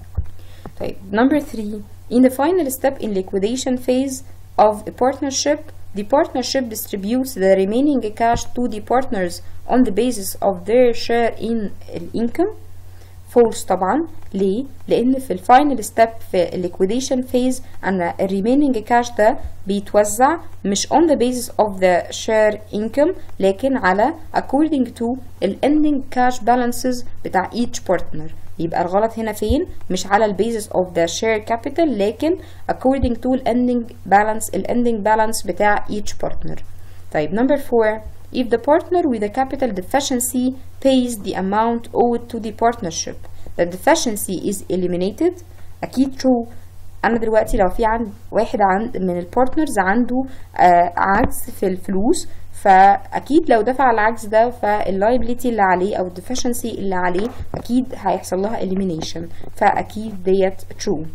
طيب number three in the final step in liquidation phase of a partnership the partnership distributes the remaining cash to the partners on the basis of their share in income false طبعا ليه؟ لأن في الفاينل ستيب في liquidation phase أن remaining cash ده بيتوزع مش on the basis of the share income لكن على according to ال ending cash balances بتاع each partner يبقى الغلط هنا فين؟ مش على ال basis of the share capital لكن according to ال ending balance ال ending balance بتاع each partner طيب number four if the partner with a capital deficiency pays the amount owed to the partnership the deficiency is eliminated أكيد true أنا دلوقتي لو في عند واحد عند من البارتنرز عنده آه عجز في الفلوس فأكيد لو دفع العجز ده فاللايبيليتي اللي عليه أو الديفشنسي اللي عليه أكيد هيحصل لها elimination فأكيد ديت true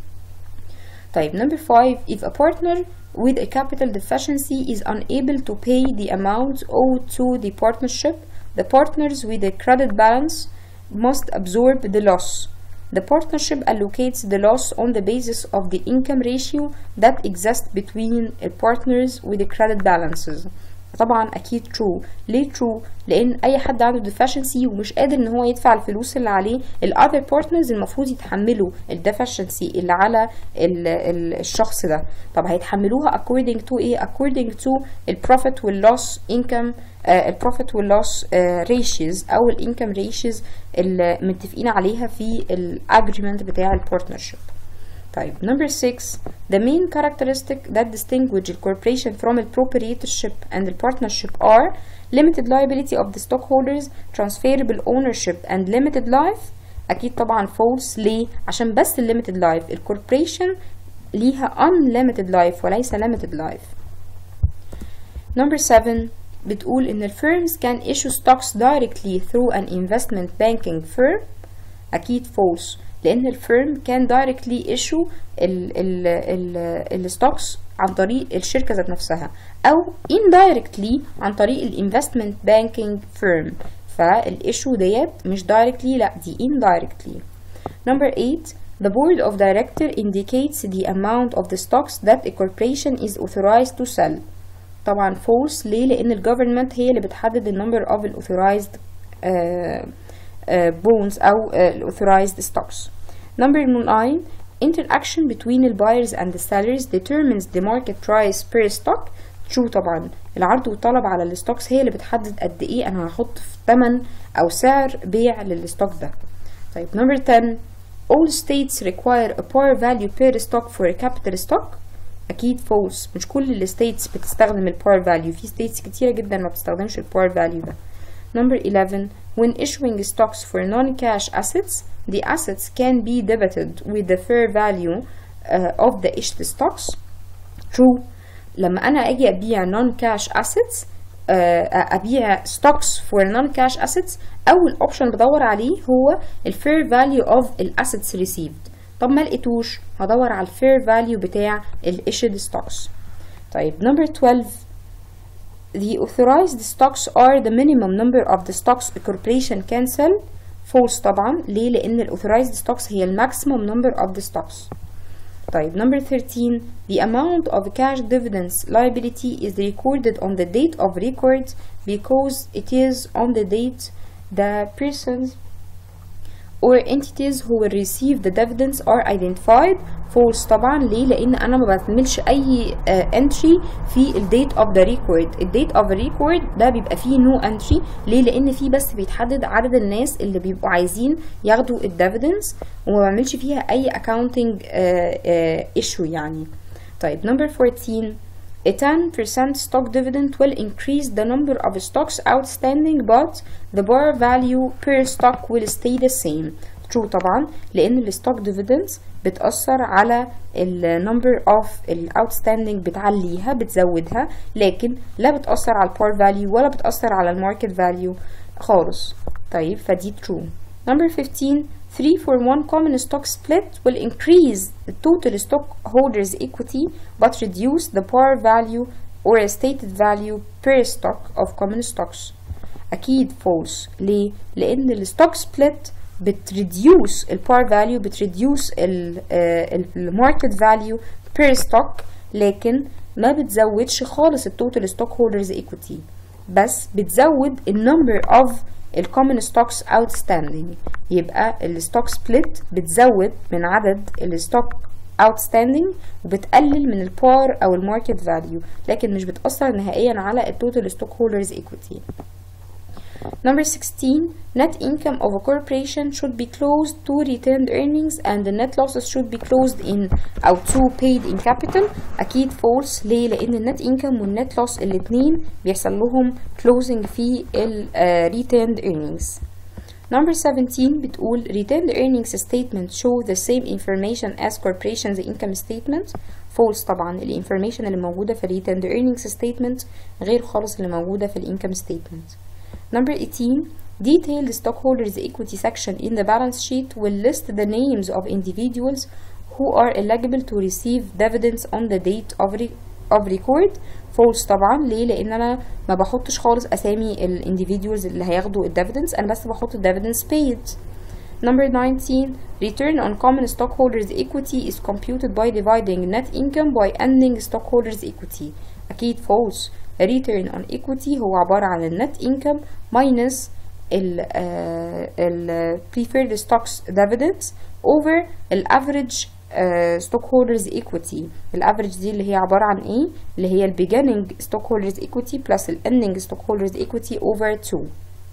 طيب number five if a partner with a capital deficiency is unable to pay the amount owed to the partnership, the partners with a credit balance must absorb the loss. The partnership allocates the loss on the basis of the income ratio that exists between the partners with the credit balances. طبعا اكيد true ليه true لان اي حد عنده deficiency ومش قادر ان هو يدفع الفلوس اللي عليه ال other partners المفروض يتحملوا ال deficiency اللي على ال ال الشخص ده طب هيتحملوها according to ايه according to ال profit وال loss income ال profit وال loss ratios او ال income ratios اللي متفقين عليها في ال agreement بتاع ال partnership طيب number six the main characteristic that distinguish a corporation from a proprietorship and a partnership are limited liability of the stockholders transferable ownership and limited life أكيد طبعا false ليه؟ عشان بس ال limited life الكوربريشن ليها unlimited life وليس limited life number seven بتقول إن ال firms can issue stocks directly through an investment banking firm اكيد false لان الفيرم كان directly issue ال ال ال الستوكس عن طريق الشركه ذات نفسها او indirectly عن طريق الانفستمنت بانكينج فيرم فالايشو ديت مش directly لا دي indirectly number 8 The board of director indicates the amount of the stocks that a corporation is authorized to sell. طبعا false ليه؟ لأن ال government هي اللي بتحدد ال number of ال authorized uh, uh, bonds أو uh, ال authorized stocks. Number 9 interaction between the buyers and the sellers determines the market price per stock. True طبعا العرض والطلب على الستوكس هي اللي بتحدد قد ايه انا هحط في ثمن او سعر بيع للستوك ده. طيب number 10 all states require a par value per stock for a capital stock اكيد false مش كل الستيتس بتستخدم البار فاليو في ستيتس كتيره جدا ما بتستخدمش البار فاليو ده number 11 when issuing stocks for non-cash assets the assets can be debited with the fair value uh, of the issued stocks true لما انا اجي ابيع non-cash assets uh, ابيع stocks for non-cash assets اول اوبشن بدور عليه هو الفير فاليو اوف الاسيتس received طب ما لقيتوش هدور على الفير فاليو بتاع الاسيد ستوكس طيب نمبر 12 the authorized stocks are the minimum number of the stocks a corporation can sell false طبعا ليه لان ال authorized stocks هي ال maximum number of the stocks طيب number 13 the amount of cash dividends liability is recorded on the date of record because it is on the date the persons or entities who will receive the dividends are identified false طبعا ليه لان انا ما بعملش اي entry في ال date of the record ال date of the record ده بيبقى فيه no entry ليه لان فيه بس بيتحدد عدد الناس اللي بيبقوا عايزين ياخدوا ال dividends وما بعملش فيها اي accounting uh, uh, issue يعني طيب number 14 A 10% stock dividend will increase the number of stocks outstanding but the bar value per stock will stay the same. True طبعا لأن الستوك dividends بتأثر على ال number of ال outstanding بتعليها بتزودها لكن لا بتأثر على ال par value ولا بتأثر على ال market value خالص. طيب فدي true. Number 15 3 for 1 common stock split will increase the total stockholders equity but reduce the par value or a stated value per stock of common stocks أكيد false ليه؟ لأن الستوك split بتريديوس البار فاليو بتريديوس الماركت فاليو per stock لكن ما بتزودش خالص التوتال ستوك هولدرز ايكويتي بس بتزود النمبر اوف الكومن ستوكس outstanding يبقى الستوك سبليت بتزود من عدد الستوك outstanding وبتقلل من البار او الماركت فاليو لكن مش بتأثر نهائيا على التوتال ستوك هولدرز equity Number 16 net income of a corporation should be closed to retained earnings and the net losses should be closed in أو to paid in capital أكيد false ليه؟ لأن النت income والنت loss الاتنين بيحصل لهم closing في ال uh, retained earnings. Number 17 بتقول retained earnings statement show the same information as corporation's income statement false طبعا ال information اللي موجودة في retained earnings statement غير خالص اللي موجودة في ال income statement. Number 18 detailed stockholders equity section in the balance sheet will list the names of individuals who are eligible to receive dividends on the date of, re of record false طبعا ليه لان انا ما بحطش خالص اسامي ال individuals اللي هياخدوا ال dividends انا بس بحط ال dividends paid Number 19 return on common stockholders equity is computed by dividing net income by ending stockholders equity اكيد false return on equity هو عبارة عن النت income minus ال uh, ال preferred stocks dividends over ال average uh, stockholders equity ال average دي اللي هي عبارة عن ايه اللي هي ال beginning stockholders equity plus ال ending stockholders equity over 2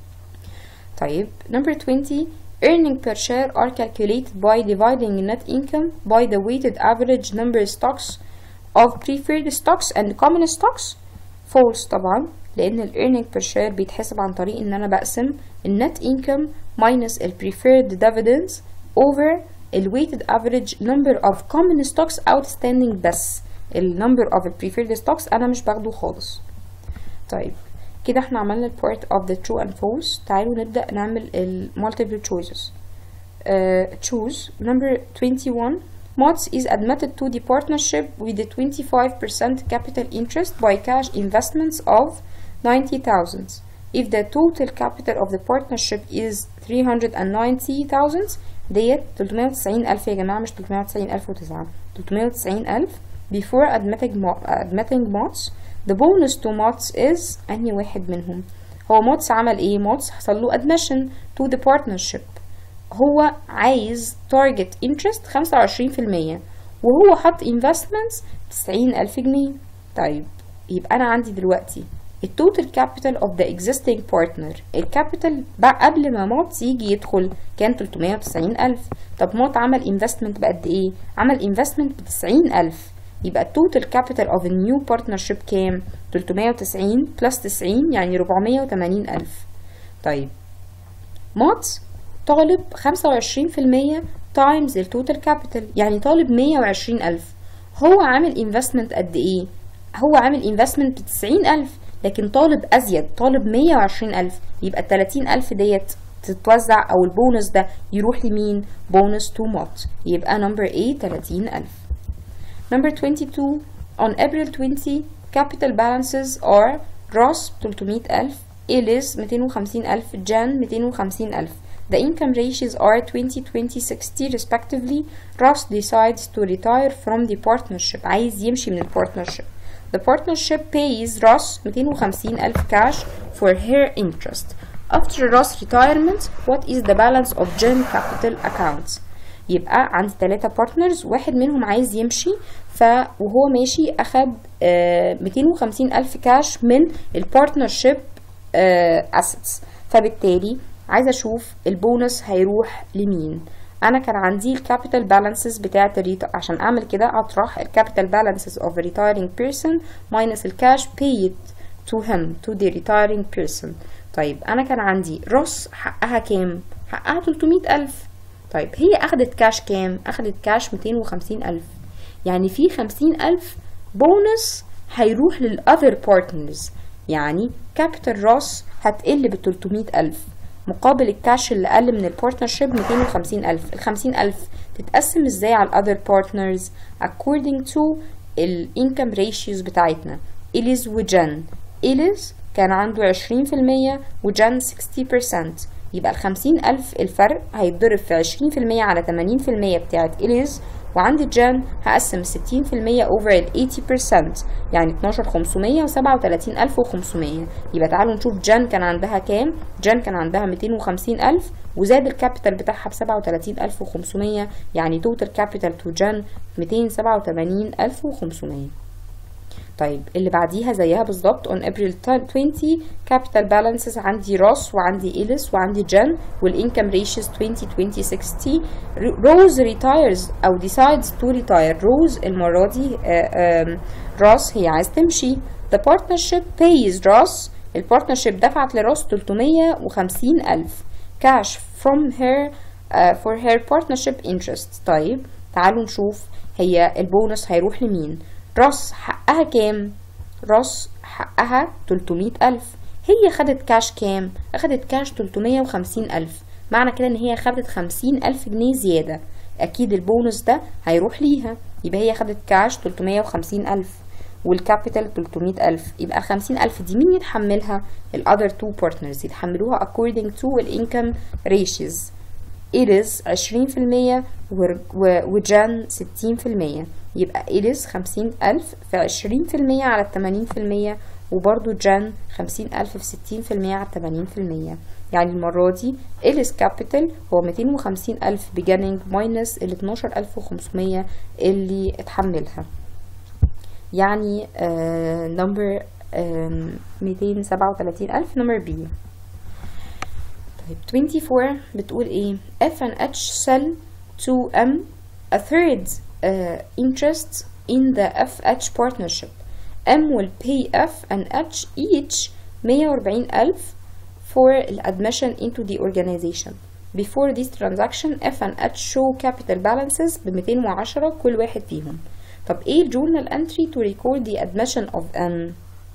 طيب number 20 earning per share are calculated by dividing net income by the weighted average number of stocks of preferred stocks and common stocks false طبعا لان ال earning per share بيتحسب عن طريق ان انا بقسم ال net income minus ال preferred dividends over ال weighted average number of common stocks outstanding بس ال number of ال preferred stocks انا مش باخده خالص طيب كده احنا عملنا ال part of the true and false تعالوا نبدأ نعمل ال multiple choices uh, choose number 21 MOTS is admitted to the partnership with the 25% capital interest by cash investments of 90,000 if the total capital of the partnership is 390,000 ديت 390,000 يا جماعة مش 390,009 390,000 before admitting mo- admitting MOTS the bonus to MOTS is أنهي واحد منهم هو MOTS عمل ايه MOTS حصل له admission to the partnership هو عايز target interest 25% وهو حط investments 90,000 جنيه طيب يبقى أنا عندي دلوقتي التوتال كابيتال اوف ذا existing partner الكابيتال قبل ما موت يجي يدخل كان 390 ألف طب موت عمل investment بقد ايه عمل investment ب 90 ألف يبقى التوتال كابيتال اوف النيو بارتنرشيب كام 390 بلس 90 يعني 480 ألف طيب موت طالب 25% تايمز التوتال كابيتال يعني طالب 120 ألف هو عامل انفستمنت قد ايه هو عامل انفستمنت ب 90 ألف لكن طالب أزيد طالب 120 ألف يبقى ال 30 ألف ديت تتوزع أو البونus ده يروح لمين بونus تو موت يبقى نمبر A 30 ألف Number 22 on April 20 capital balances are Ross 300,000 Ellis 250,000 Jan 250,000 The income ratios are 20 20 60 respectively Ross decides to retire from the partnership عايز يمشي من البارتنرشيب The partnership pays Ross 250,000 cash for her interest After Ross retirement what is the balance of Jan capital accounts يبقى عندي ثلاثة بارتنرز واحد منهم عايز يمشي ف وهو ماشي اخد آه 250 الف كاش من البارتنرشيب اسيتس فبالتالي عايزه اشوف البونص هيروح لمين انا كان عندي الكابيتال بالانسز بتاعه الريت عشان اعمل كده اطرح الكابيتال بالانسز اوف retiring person minus الكاش paid to him to the retiring person طيب انا كان عندي روس حقها كام حقها 300 الف طيب هي اخدت كاش كام اخدت كاش 250 الف يعني في 50 الف بونس هيروح للاذر بارتنرز يعني كابيتال روس هتقل ب 300 الف مقابل الكاش اللي قل من البارتنرشيب 250 الف ال 50 الف تتقسم ازاي على الاذر بارتنرز according to الانكم ريشيوز بتاعتنا إليز وجن إليز كان عنده 20% وجن 60% يبقى ال 50 ألف الفرق هيتضرب في 20% على 80% بتاعت إليز وعند جان هقسم 60% over ال 80% يعني 12500 و 37500 يبقى تعالوا نشوف جان كان عندها كام جان كان عندها 250000 وزاد الكابيتال بتاعها ب 37500 يعني توتال كابيتال تو جان 287500 طيب اللي بعديها زيها بالظبط on April 20 capital balances عندي روس وعندي إليس وعندي جن والإنكم ratios 20 20 60 روز retires أو decides to retire روز المرة دي روس هي عايز تمشي the partnership pays روس البارتنرشيب دفعت لروس 350 ألف cash from her uh, for her partnership interest طيب تعالوا نشوف هي البونص هيروح لمين راس حقها كام راس حقها 300 ألف هي خدت كاش كام أخدت كاش 350 ألف معنى كده إن هي خدت 50 ألف جنيه زيادة أكيد البونص ده هيروح ليها يبقى هي خدت كاش 350 ألف والكابيتال 300 ألف يبقى 50 ألف دي مين يتحملها ال other two partners يتحملوها according to ال income ratios it is 20% وجان 60% يبقى إليس خمسين ألف في عشرين في المية على التمانين في المية وبرضو جان خمسين ألف في ستين في المية على التمانين في المية يعني المرة دي إليس كابيتال هو ميتين وخمسين ألف beginning ماينس ال اتناشر ألف وخمسمية اللي اتحملها يعني نمبر ميتين سبعة وتلاتين ألف نمبر بي طيب 24 بتقول ايه F and H sell to M a third uh, interest in the FH partnership. M will pay F and H each 140 ألف for admission into the organization. Before this transaction F and H show capital balances ب 210 كل واحد فيهم. طب ايه الجورنال entry to record the admission of M؟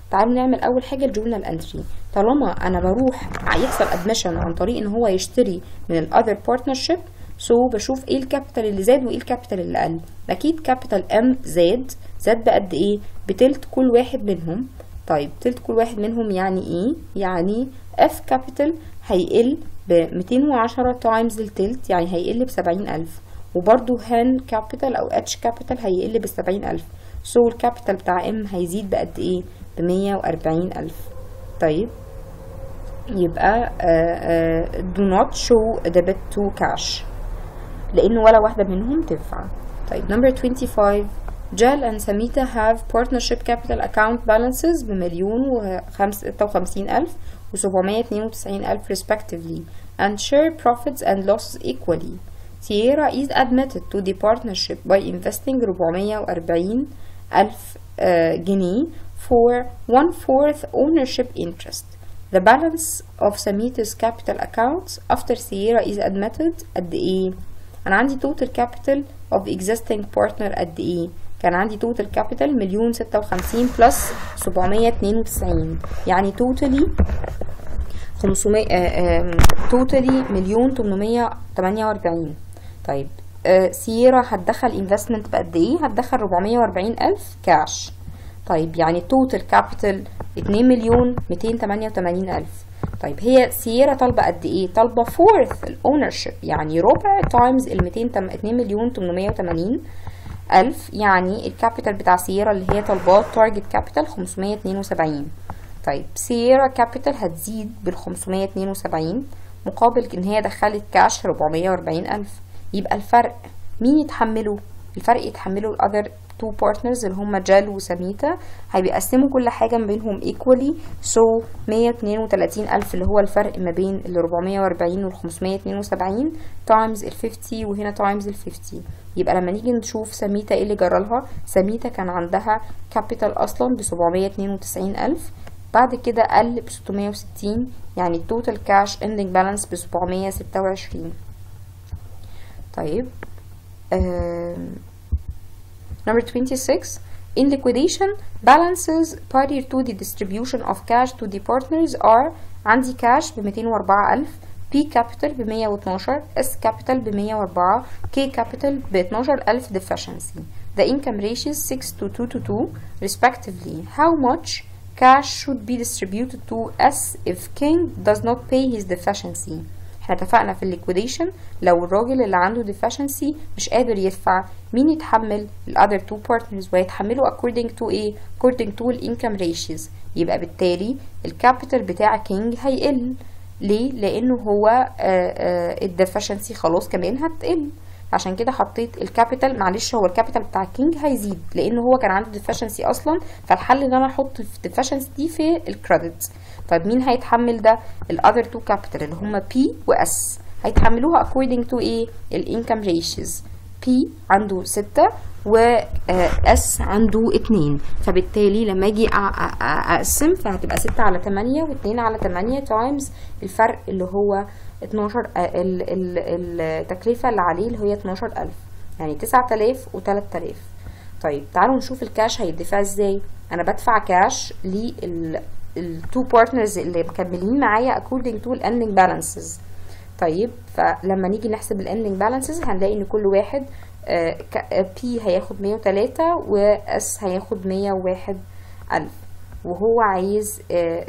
تعالوا نعمل اول حاجه الجورنال انتري طالما انا بروح يحصل ادميشن عن طريق ان هو يشتري من الاذر بارتنرشيب سو so بشوف ايه الكابيتال اللي زاد وايه الكابيتال اللي قل اكيد كابيتال ام زاد زاد بقد ايه بتلت كل واحد منهم طيب تلت كل واحد منهم يعني ايه يعني اف كابيتال هيقل ب 210 تايمز التلت يعني هيقل ب 70000 وبرده هان كابيتال او اتش كابيتال هيقل ب 70000 سو so الكابيتال بتاع ام هيزيد بقد ايه ب 140000 طيب يبقى uh, uh, do not show debit to cash لان ولا واحده منهم تنفع طيب number 25 جال and سميتا have partnership capital account balances بمليون وستة وخمسين ألف وسبعمية اتنين وتسعين ألف respectively and share profits and losses equally. Sierra is admitted to the partnership by investing 440 ألف uh, جنيه for one-fourth ownership interest. The balance of Samita's capital accounts after Sierra is admitted قد إيه؟ أنا عندي total capital of existing partner قد إيه؟ كان عندي توتال كابيتال مليون ستة وخمسين بلس سبعمية اتنين وتسعين يعني توتالي خمسمية توتالي مليون تمنمية تمانية وأربعين طيب آه سييرا هتدخل انفستمنت بقد ايه هتدخل ربعمية وأربعين ألف كاش طيب يعني توتال كابيتال اتنين مليون ميتين تمانية وتمانين ألف طيب هي سييرا طالبة قد ايه طالبة فورث الاونرشيب يعني ربع تايمز ال 200 2 مليون 880 ألف يعني الكابيتال بتاع سييرا اللي هي طالباه تارجت كابيتال 572 طيب سييرا كابيتال هتزيد بال 572 مقابل ان هي دخلت كاش 440 ألف يبقى الفرق مين يتحمله الفرق يتحمله الاذر تو بارتنرز اللي هم جال وسميتا هيقسموا كل حاجه ما بينهم ايكوالي سو 132 الف اللي هو الفرق ما بين ال 440 وال 572 تايمز ال 50 وهنا تايمز ال 50 يبقى لما نيجي نشوف سميتا ايه اللي جرالها سميتا كان عندها كابيتال اصلا ب 792 الف بعد كده قل ب 660 يعني التوتال كاش اندنج بالانس ب 726 طيب Number 26. In liquidation, balances prior to the distribution of cash to the partners are عندي cash ب 204000 P capital ب 112 S capital ب 104 K capital ب 12000 deficiency. The income ratios 6 to 2 to 2 respectively. How much cash should be distributed to S if King does not pay his deficiency? احنا اتفقنا في الليكويديشن لو الراجل اللي عنده deficiency مش قادر يدفع مين يتحمل ال other two partners ويتحملوا according to ايه according to ال income ratios يبقى بالتالي الكابيتال بتاع كينج هيقل ليه لانه هو الديفشنسي خلاص كمان هتقل عشان كده حطيت الكابيتال معلش هو الكابيتال بتاع كينج هيزيد لانه هو كان عنده ديفشنسي اصلا فالحل ان انا احط الديفشنسي دي في الكريدت طيب مين هيتحمل ده الاذر تو كابيتال اللي هما بي واس هيتحملوها according to ايه الانكم ريشيوز بي عنده ستة و اس عنده اتنين فبالتالي لما اجي اقسم فهتبقى ستة على تمانية واتنين على تمانية تايمز الفرق اللي هو اتناشر التكلفة اللي عليه اللي هي اتناشر الف يعني تسعة الاف وتلات الاف طيب تعالوا نشوف الكاش هيدفع ازاي انا بدفع كاش لل التو بارتنرز اللي مكملين معايا according to الاندنج balances طيب فلما نيجي نحسب الاندنج balances هنلاقي ان كل واحد بي هياخد 103 واس هياخد 101 الف وهو عايز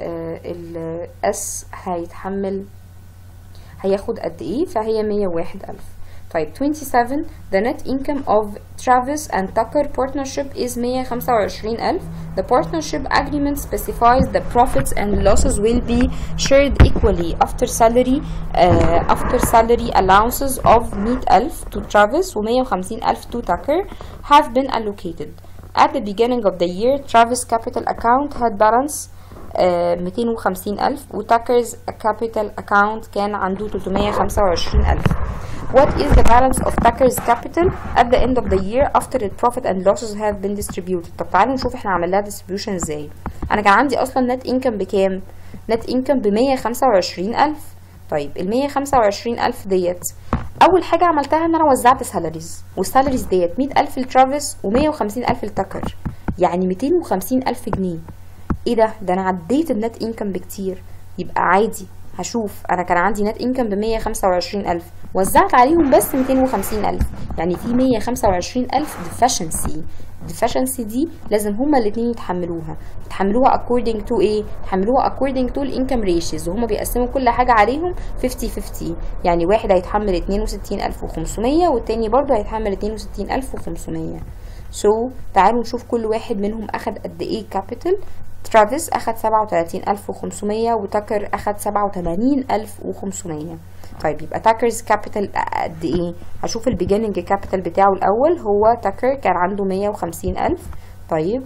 الاس هيتحمل هياخد قد ايه فهي 101 الف طيب 27 the net income of Travis and Tucker partnership is 125,000 the partnership agreement specifies the profits and losses will be shared equally after salary uh, after salary allowances of 100,000 to Travis و 150,000 to Tucker have been allocated at the beginning of the year Travis capital account had balance uh, 250,000 و Tucker's capital account كان عنده 325,000 What is the balance of Tucker's capital at the end of the year after the profit and losses have been distributed طب تعالوا نشوف احنا عملناها distribution ازاي انا كان عندي اصلا net income بكام net income ب 125,000 طيب ال 125,000 ديت اول حاجه عملتها ان انا وزعت سالاريز والسالاريز ديت 100,000 لترافيس و150,000 لتاكر يعني 250,000 جنيه ايه ده ده انا عديت النت انكم بكتير يبقى عادي هشوف انا كان عندي نت انكم ب 125000 وزعت عليهم بس 250000 يعني في 125000 deficiency deficiency دي لازم هما الاثنين يتحملوها يتحملوها according to ايه يتحملوها according to الانكم ratios وهما بيقسموا كل حاجه عليهم 50 50 يعني واحد هيتحمل 62500 والتاني برضه هيتحمل 62500 سو so, تعالوا نشوف كل واحد منهم اخد قد ايه كابيتال ترافيس اخد 37500 وتاكر اخد 87500 طيب يبقى تاكرز كابيتال قد ايه هشوف البيجيننج كابيتال بتاعه الاول هو تاكر كان عنده 150000 طيب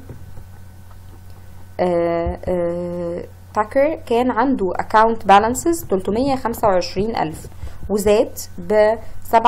آه آه تاكر كان عنده account balances 325000 وزاد ب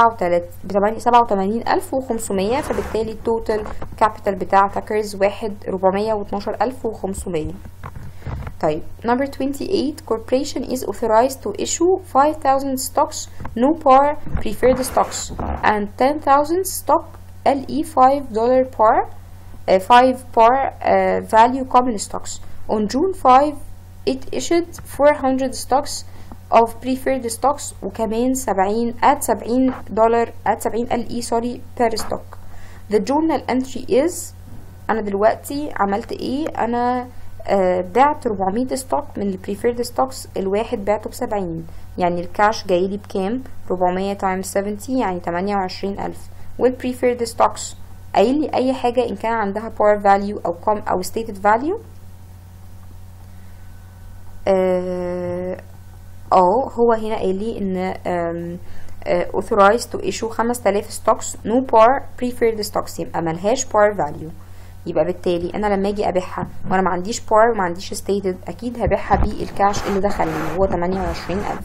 87500 فبالتالي التوتال كابيتال بتاع تاكرز واحد 412500 طيب number 28 corporation is authorized to issue 5000 stocks no par preferred stocks and 10000 stock LE 5 dollar par uh, 5 par uh, value common stocks on June 5 it issued 400 stocks of preferred stocks وكمان 70 at 70 دولار at 70 LE sorry per stock the journal entry is انا دلوقتي عملت ايه انا آه بعت 400 ستوك من البريفيرد ستوكس الواحد بعته ب 70 يعني الكاش جاي لي بكام 400 تايمز 70 يعني 28000 والبريفيرد ستوكس قايل لي اي حاجه ان كان عندها par value او com او stated value اه اه هو هنا قال لي ان um, uh, authorized to issue 5000 stocks no par preferred stocks يبقى ملهاش par value يبقى بالتالي انا لما اجي ابيعها وانا ما عنديش بار وما عنديش ستيتد اكيد هبيعها بالكاش اللي دخل لي هو 28000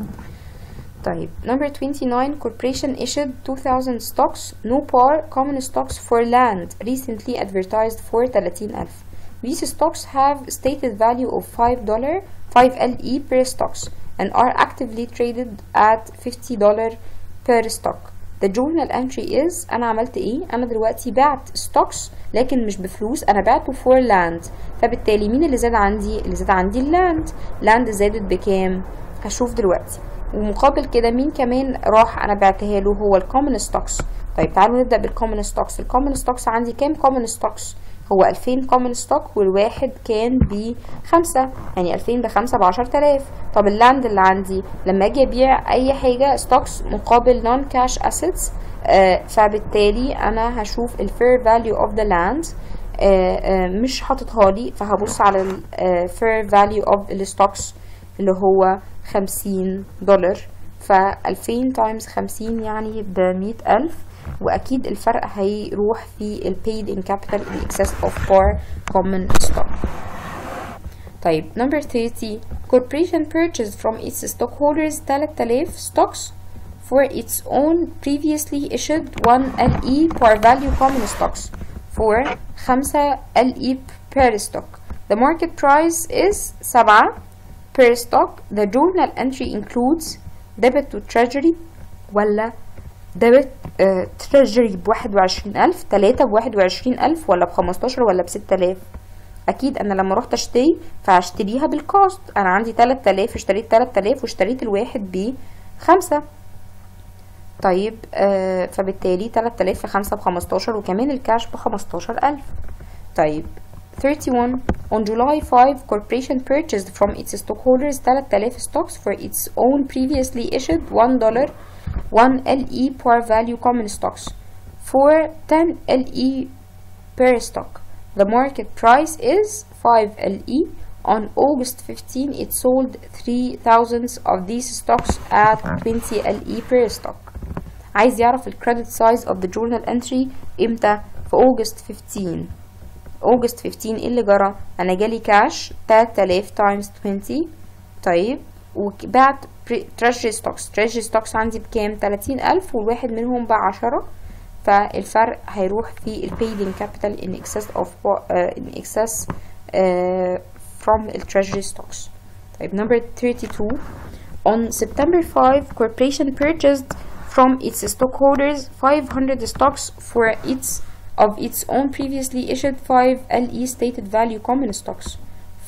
طيب number 29 corporation issued 2000 stocks no par common stocks for land recently advertised for 30000 these stocks have stated value of 5 dollar 5 LE per stocks and are actively traded at 50 dollar per stock the journal entry is انا عملت ايه انا دلوقتي بعت stocks لكن مش بفلوس انا بعته for land فبالتالي مين اللي زاد عندي اللي زاد عندي اللاند لاند زادت بكام هشوف دلوقتي ومقابل كده مين كمان راح انا بعتها له هو الكومن ستوكس طيب تعالوا نبدا بالكومن ستوكس الكومن ستوكس عندي كام كومن ستوكس هو 2000 كومن ستوك والواحد كان ب 5 يعني 2000 ب 5 ب 10000 طب اللاند اللي عندي لما اجي ابيع اي حاجه ستوكس مقابل نون كاش اسيتس فبالتالي انا هشوف الفير فاليو اوف ذا لاند مش حاططها لي فهبص على الفير فاليو اوف الستوكس اللي هو 50 دولار ف 2000 تايمز 50 يعني ب 100000 واكيد الفرق هيروح في ال paid in capital in excess of par common stock طيب number 30 corporation purchased from its stockholders 3000 stocks for its own previously issued 1 LE par value common stocks for 5 LE per stock the market price is 7 per stock the journal entry includes debit to treasury ولا ديبت تريجري ب 21000 3 ب 21000 ولا ب 15 ولا ب 6000 اكيد انا لما رحت اشتري فهشتريها بالكوست انا عندي 3000 اشتريت 3000 واشتريت الواحد ب 5 طيب آه فبالتالي 3000 في 5 ب 15 وكمان الكاش ب 15000 طيب 31 On July 5, corporation purchased from its stockholders 3000 stocks for its own previously issued $1 1 LE par value common stocks for 10 LE per stock. The market price is 5 LE. On August 15, it sold 3,000 of these stocks at 20 LE per stock. عايز يعرف ال credit size of the journal entry امتى في August 15 August 15 ايه اللي جرى انا جالي كاش 3000 times 20 طيب وبعت treasury stocks treasury stocks عندي بكام 30000 والواحد منهم بعشرة فالفرق هيروح في ال paid in capital in excess of uh, in excess uh, from ال treasury stocks طيب number 32 on September 5 corporation purchased from its stockholders 500 stocks for its of its own previously issued 5 LE stated value common stocks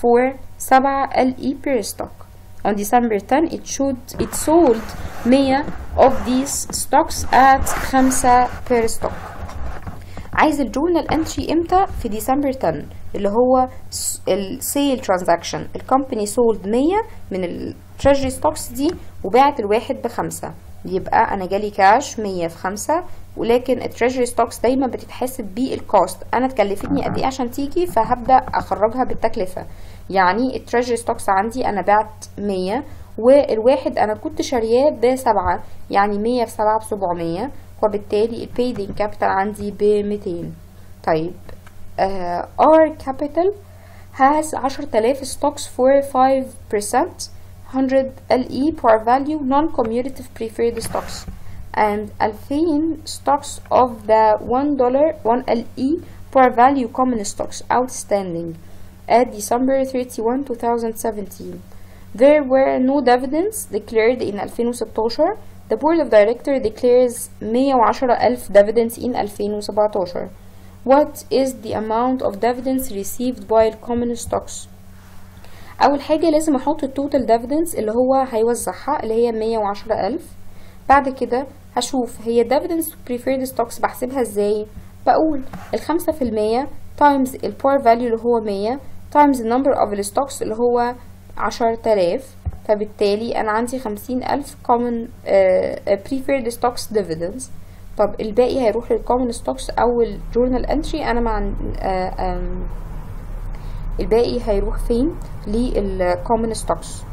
for 7 LE per stock. On December 10 it should it sold 100 of these stocks at 5 per stock. عايز الجورنال انتري امتى في ديسمبر 10 اللي هو السيل ترانزاكشن الكومباني سولد 100 من التريجري ستوكس دي وباعت الواحد بخمسة يبقى انا جالي كاش 100 في 5 ولكن التريجري ستوكس دايما بتتحسب بالكوست انا اتكلفتني قد ايه عشان تيجي فهبدا اخرجها بالتكلفه يعني التريجري ستوكس عندي انا بعت 100 والواحد انا كنت شارياه بسبعة يعني 100 في 7 ب 700 وبالتالي البيدنج كابيتال عندي ب 200 طيب uh, our capital has 10000 stocks for 5% 100 LE par value non-commutative preferred stocks and 2000 stocks of the 1 dollar 1 LE par value common stocks outstanding at December 31 2017 there were no dividends declared in 2016 the board of directors declares 110,000 dividends in 2017 what is the amount of dividends received by common stocks اول حاجه لازم احط التوتال ديفيدنس اللي هو هيوزعها اللي هي 110000 بعد كده هشوف هي dividends preferred stocks بحسبها ازاي بقول الخمسة في المية times البار فاليو اللي هو 100 times the number of the stocks اللي هو 10000 فبالتالي انا عندي خمسين الف common uh, preferred stocks dividends طب الباقي هيروح للcommon stocks او الجورنال entry انا مع uh, um, الباقي هيروح فين للcommon stocks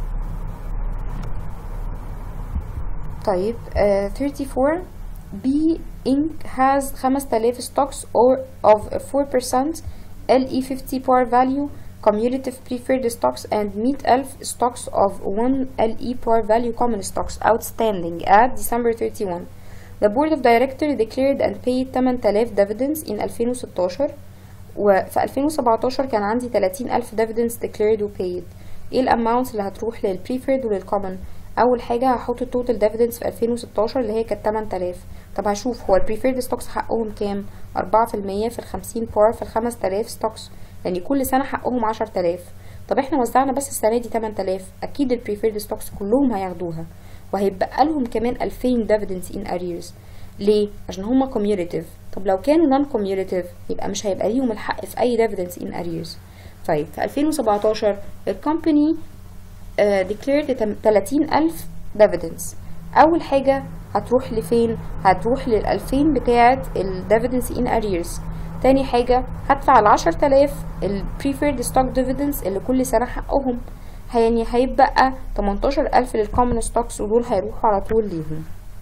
طيب uh, 34 B Inc has 5000 stocks or of 4% LE50 par value cumulative preferred stocks and 100000 stocks of 1 LE par value common stocks outstanding at December 31 The board of directors declared and paid 8000 dividends in 2016 وفي 2017 كان عندي 30000 dividends declared و paid ايه الاماونتس اللي هتروح للبريفيرد وللكومن اول حاجه هحط التوتال ديفيدنس في 2016 اللي هي كانت 8000 طب هشوف هو البريفيرد ستوكس حقهم كام 4% في ال 50 بار في ال 5000 ستوكس يعني كل سنه حقهم 10000 طب احنا وزعنا بس السنه دي 8000 اكيد البريفيرد ستوكس كلهم هياخدوها وهيبقى لهم كمان 2000 dividends in arrears ليه عشان هما cumulative طب لو كانوا non cumulative يبقى مش هيبقى ليهم الحق في اي dividends in arrears طيب في 2017 الكومباني uh, declared 30000 dividends اول حاجه هتروح لفين هتروح لل 2000 بتاعه الديفيدنس in arrears تاني حاجة هدفع العشر تلاف ال preferred stock dividends اللي كل سنة حقهم يعني هيبقى تمنتاشر ألف للcommon stocks ودول هيروحوا على طول ليهم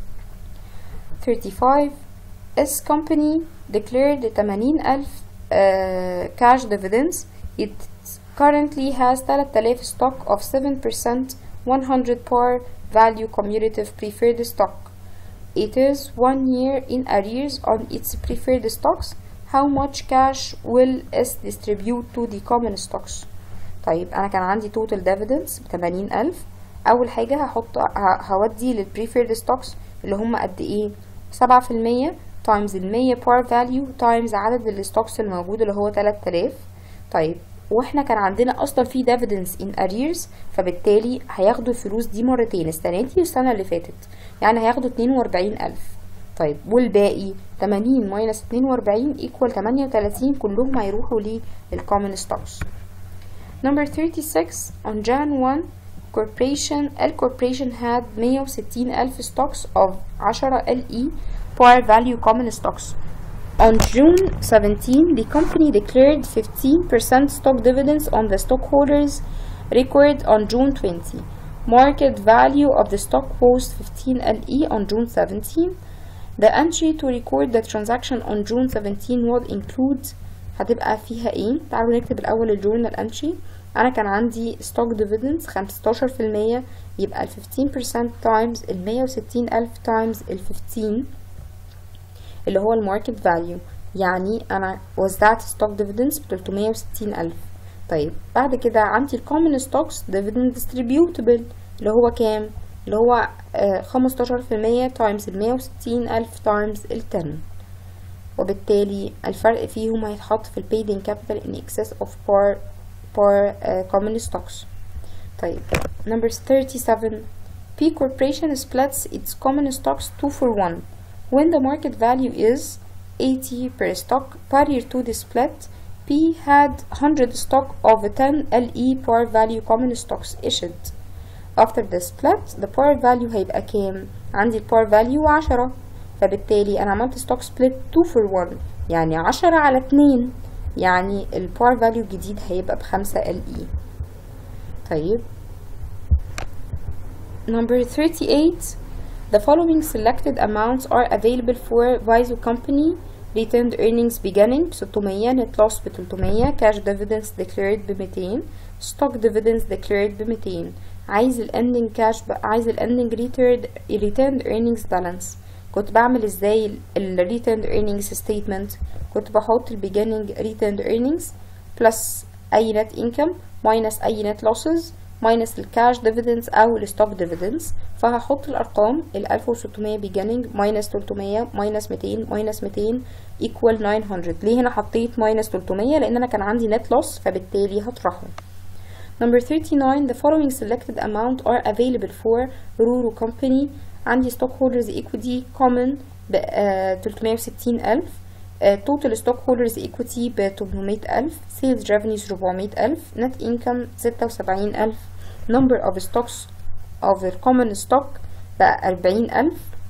35 S company declared 80 ألف uh, cash dividends it currently has 3000 stock of 7% 100 par value cumulative preferred stock it is one year in arrears on its preferred stocks how much cash will S distribute to the common stocks طيب انا كان عندي total dividends بتمانين الف اول حاجة هحط هودي للبريفيرد ستوكس اللي هم قد ايه سبعة في المية تايمز المية بار فاليو تايمز عدد الستوكس الموجود اللي هو تلات تلاف طيب واحنا كان عندنا اصلا في dividends in arrears فبالتالي هياخدوا الفلوس دي مرتين السنة دي والسنة اللي فاتت يعني هياخدوا اتنين واربعين الف طيب والباقي 80 ماينس 42 equal 38 كلهم هيروحوا للcommon stocks number 36 on Jan 1 corporation L corporation had 160 ألف stocks of 10 LE par value common stocks on June 17 the company declared 15% stock dividends on the stockholders record on June 20 market value of the stock was 15 LE on June 17 The entry to record the transaction on June 17 will include هتبقى فيها ايه تعالوا نكتب الاول الجورنال entry انا كان عندي stock dividends 15% يبقى ال 15% times ال 160 الف times ال 15 اللي هو الماركت فاليو يعني انا وزعت stock dividends ب 360 الف طيب بعد كده عندي الcommon stocks dividend distributable اللي هو كام اللي هو خمستاشر في المية تايمز المية وستين ألف تايمز التن وبالتالي الفرق فيهم هيتحط في البيدنج كابيتال in excess of par par uh, common stocks طيب number 37 P corporation splits its common stocks 2 for 1 when the market value is 80 per stock prior to the split P had 100 stock of 10 LE par value common stocks issued after the split the par value هيبقى كام عندي البار value 10 فبالتالي انا عملت stock split 2 for 1 يعني 10 على 2 يعني البار value الجديد هيبقى بخمسة LE طيب number 38 the following selected amounts are available for Viso company retained earnings beginning ب 600 net loss ب 300 cash dividends declared ب 200 stock dividends declared ب 200 عايز ال ending cash بقى عايز ال ending returned retained earnings balance كنت بعمل ازاي ال retained earnings statement كنت بحط ال beginning retained earnings plus اي net income minus اي net losses minus الكاش dividends او الستوك dividends فهحط الارقام ال 1600 beginning minus 300 minus 200 minus 200 equal 900 ليه هنا حطيت minus 300 لان انا كان عندي net loss فبالتالي هطرحه Number 39 the following selected amount are available for Ruru company عندي stockholders equity common ب uh, 360000 uh, total stockholders equity ب 800000 sales revenues 400000 net income 76000 number of stocks of the common stock ب 40000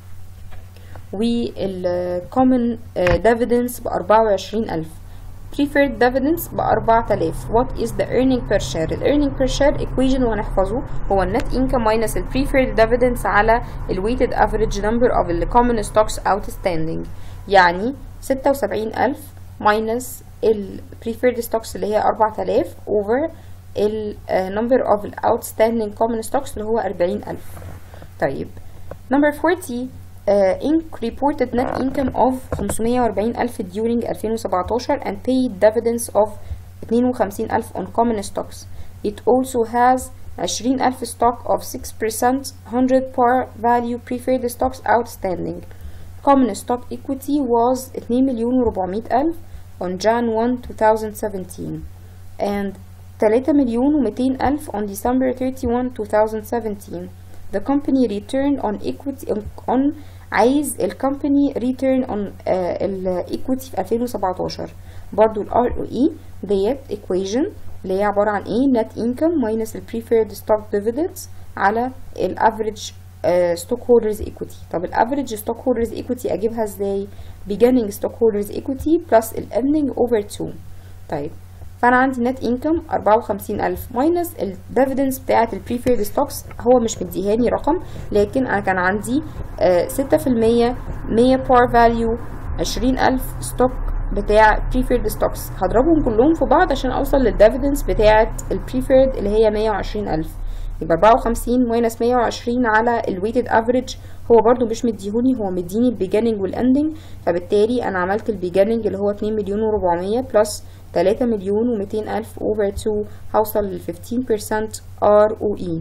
وال common uh, dividends ب 24000 preferred dividends ب 4000 what is the earning per share ال earning per share equation وهنحفظه هو ال net income minus ال preferred dividends على ال weighted average number of ال common stocks outstanding يعني 76000 minus ال preferred stocks اللي هي 4000 over ال uh, number of ال outstanding common stocks اللي هو 40000 طيب number 40 uh, Inc. reported net income of 540,000 during 2017 and paid dividends of 52,000 on common stocks. It also has 20,000 stock of 6% 100 par value preferred stocks outstanding. Common stock equity was 2,400,000 on Jan 1, 2017 and 3,200,000 on December 31, 2017. The company returned on equity on عايز الكومباني ريتيرن اون الايكويتي في 2017 برضو الار او اي ديت ايكويشن اللي هي عباره عن ايه نت انكم ماينس البريفيرد ستوك ديفيدندز على الافريج ستوك هولدرز ايكويتي طب الافريج ستوك هولدرز ايكويتي اجيبها ازاي beginning ستوك هولدرز ايكويتي بلس الاندنج اوفر 2 طيب فانا عندي نت انكم 54000 ماينس الديفيدنس بتاعه البريفيرد ستوكس هو مش مديهاني رقم لكن انا كان عندي آه 6% 100 بار فاليو 20000 ستوك بتاع بريفيرد ستوكس هضربهم كلهم في بعض عشان اوصل للديفيدنس بتاعه البريفيرد اللي هي 120000 يبقى 54 ماينس 120 على الويتد افريج هو برضو مش مديهوني هو مديني البيجننج والاندنج فبالتالي انا عملت البيجننج اللي هو 2 مليون و400 بلس 3 مليون و200 ألف over 2 هوصل لل 15% ROE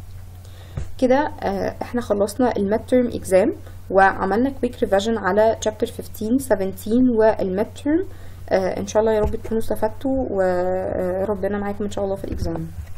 كده آه احنا خلصنا الميد تيرم اكزام وعملنا كويك ريفيجن على chapter 15 17 والميد تيرم آه ان شاء الله يا رب تكونوا استفدتوا وربنا معاكم ان شاء الله في الاكزام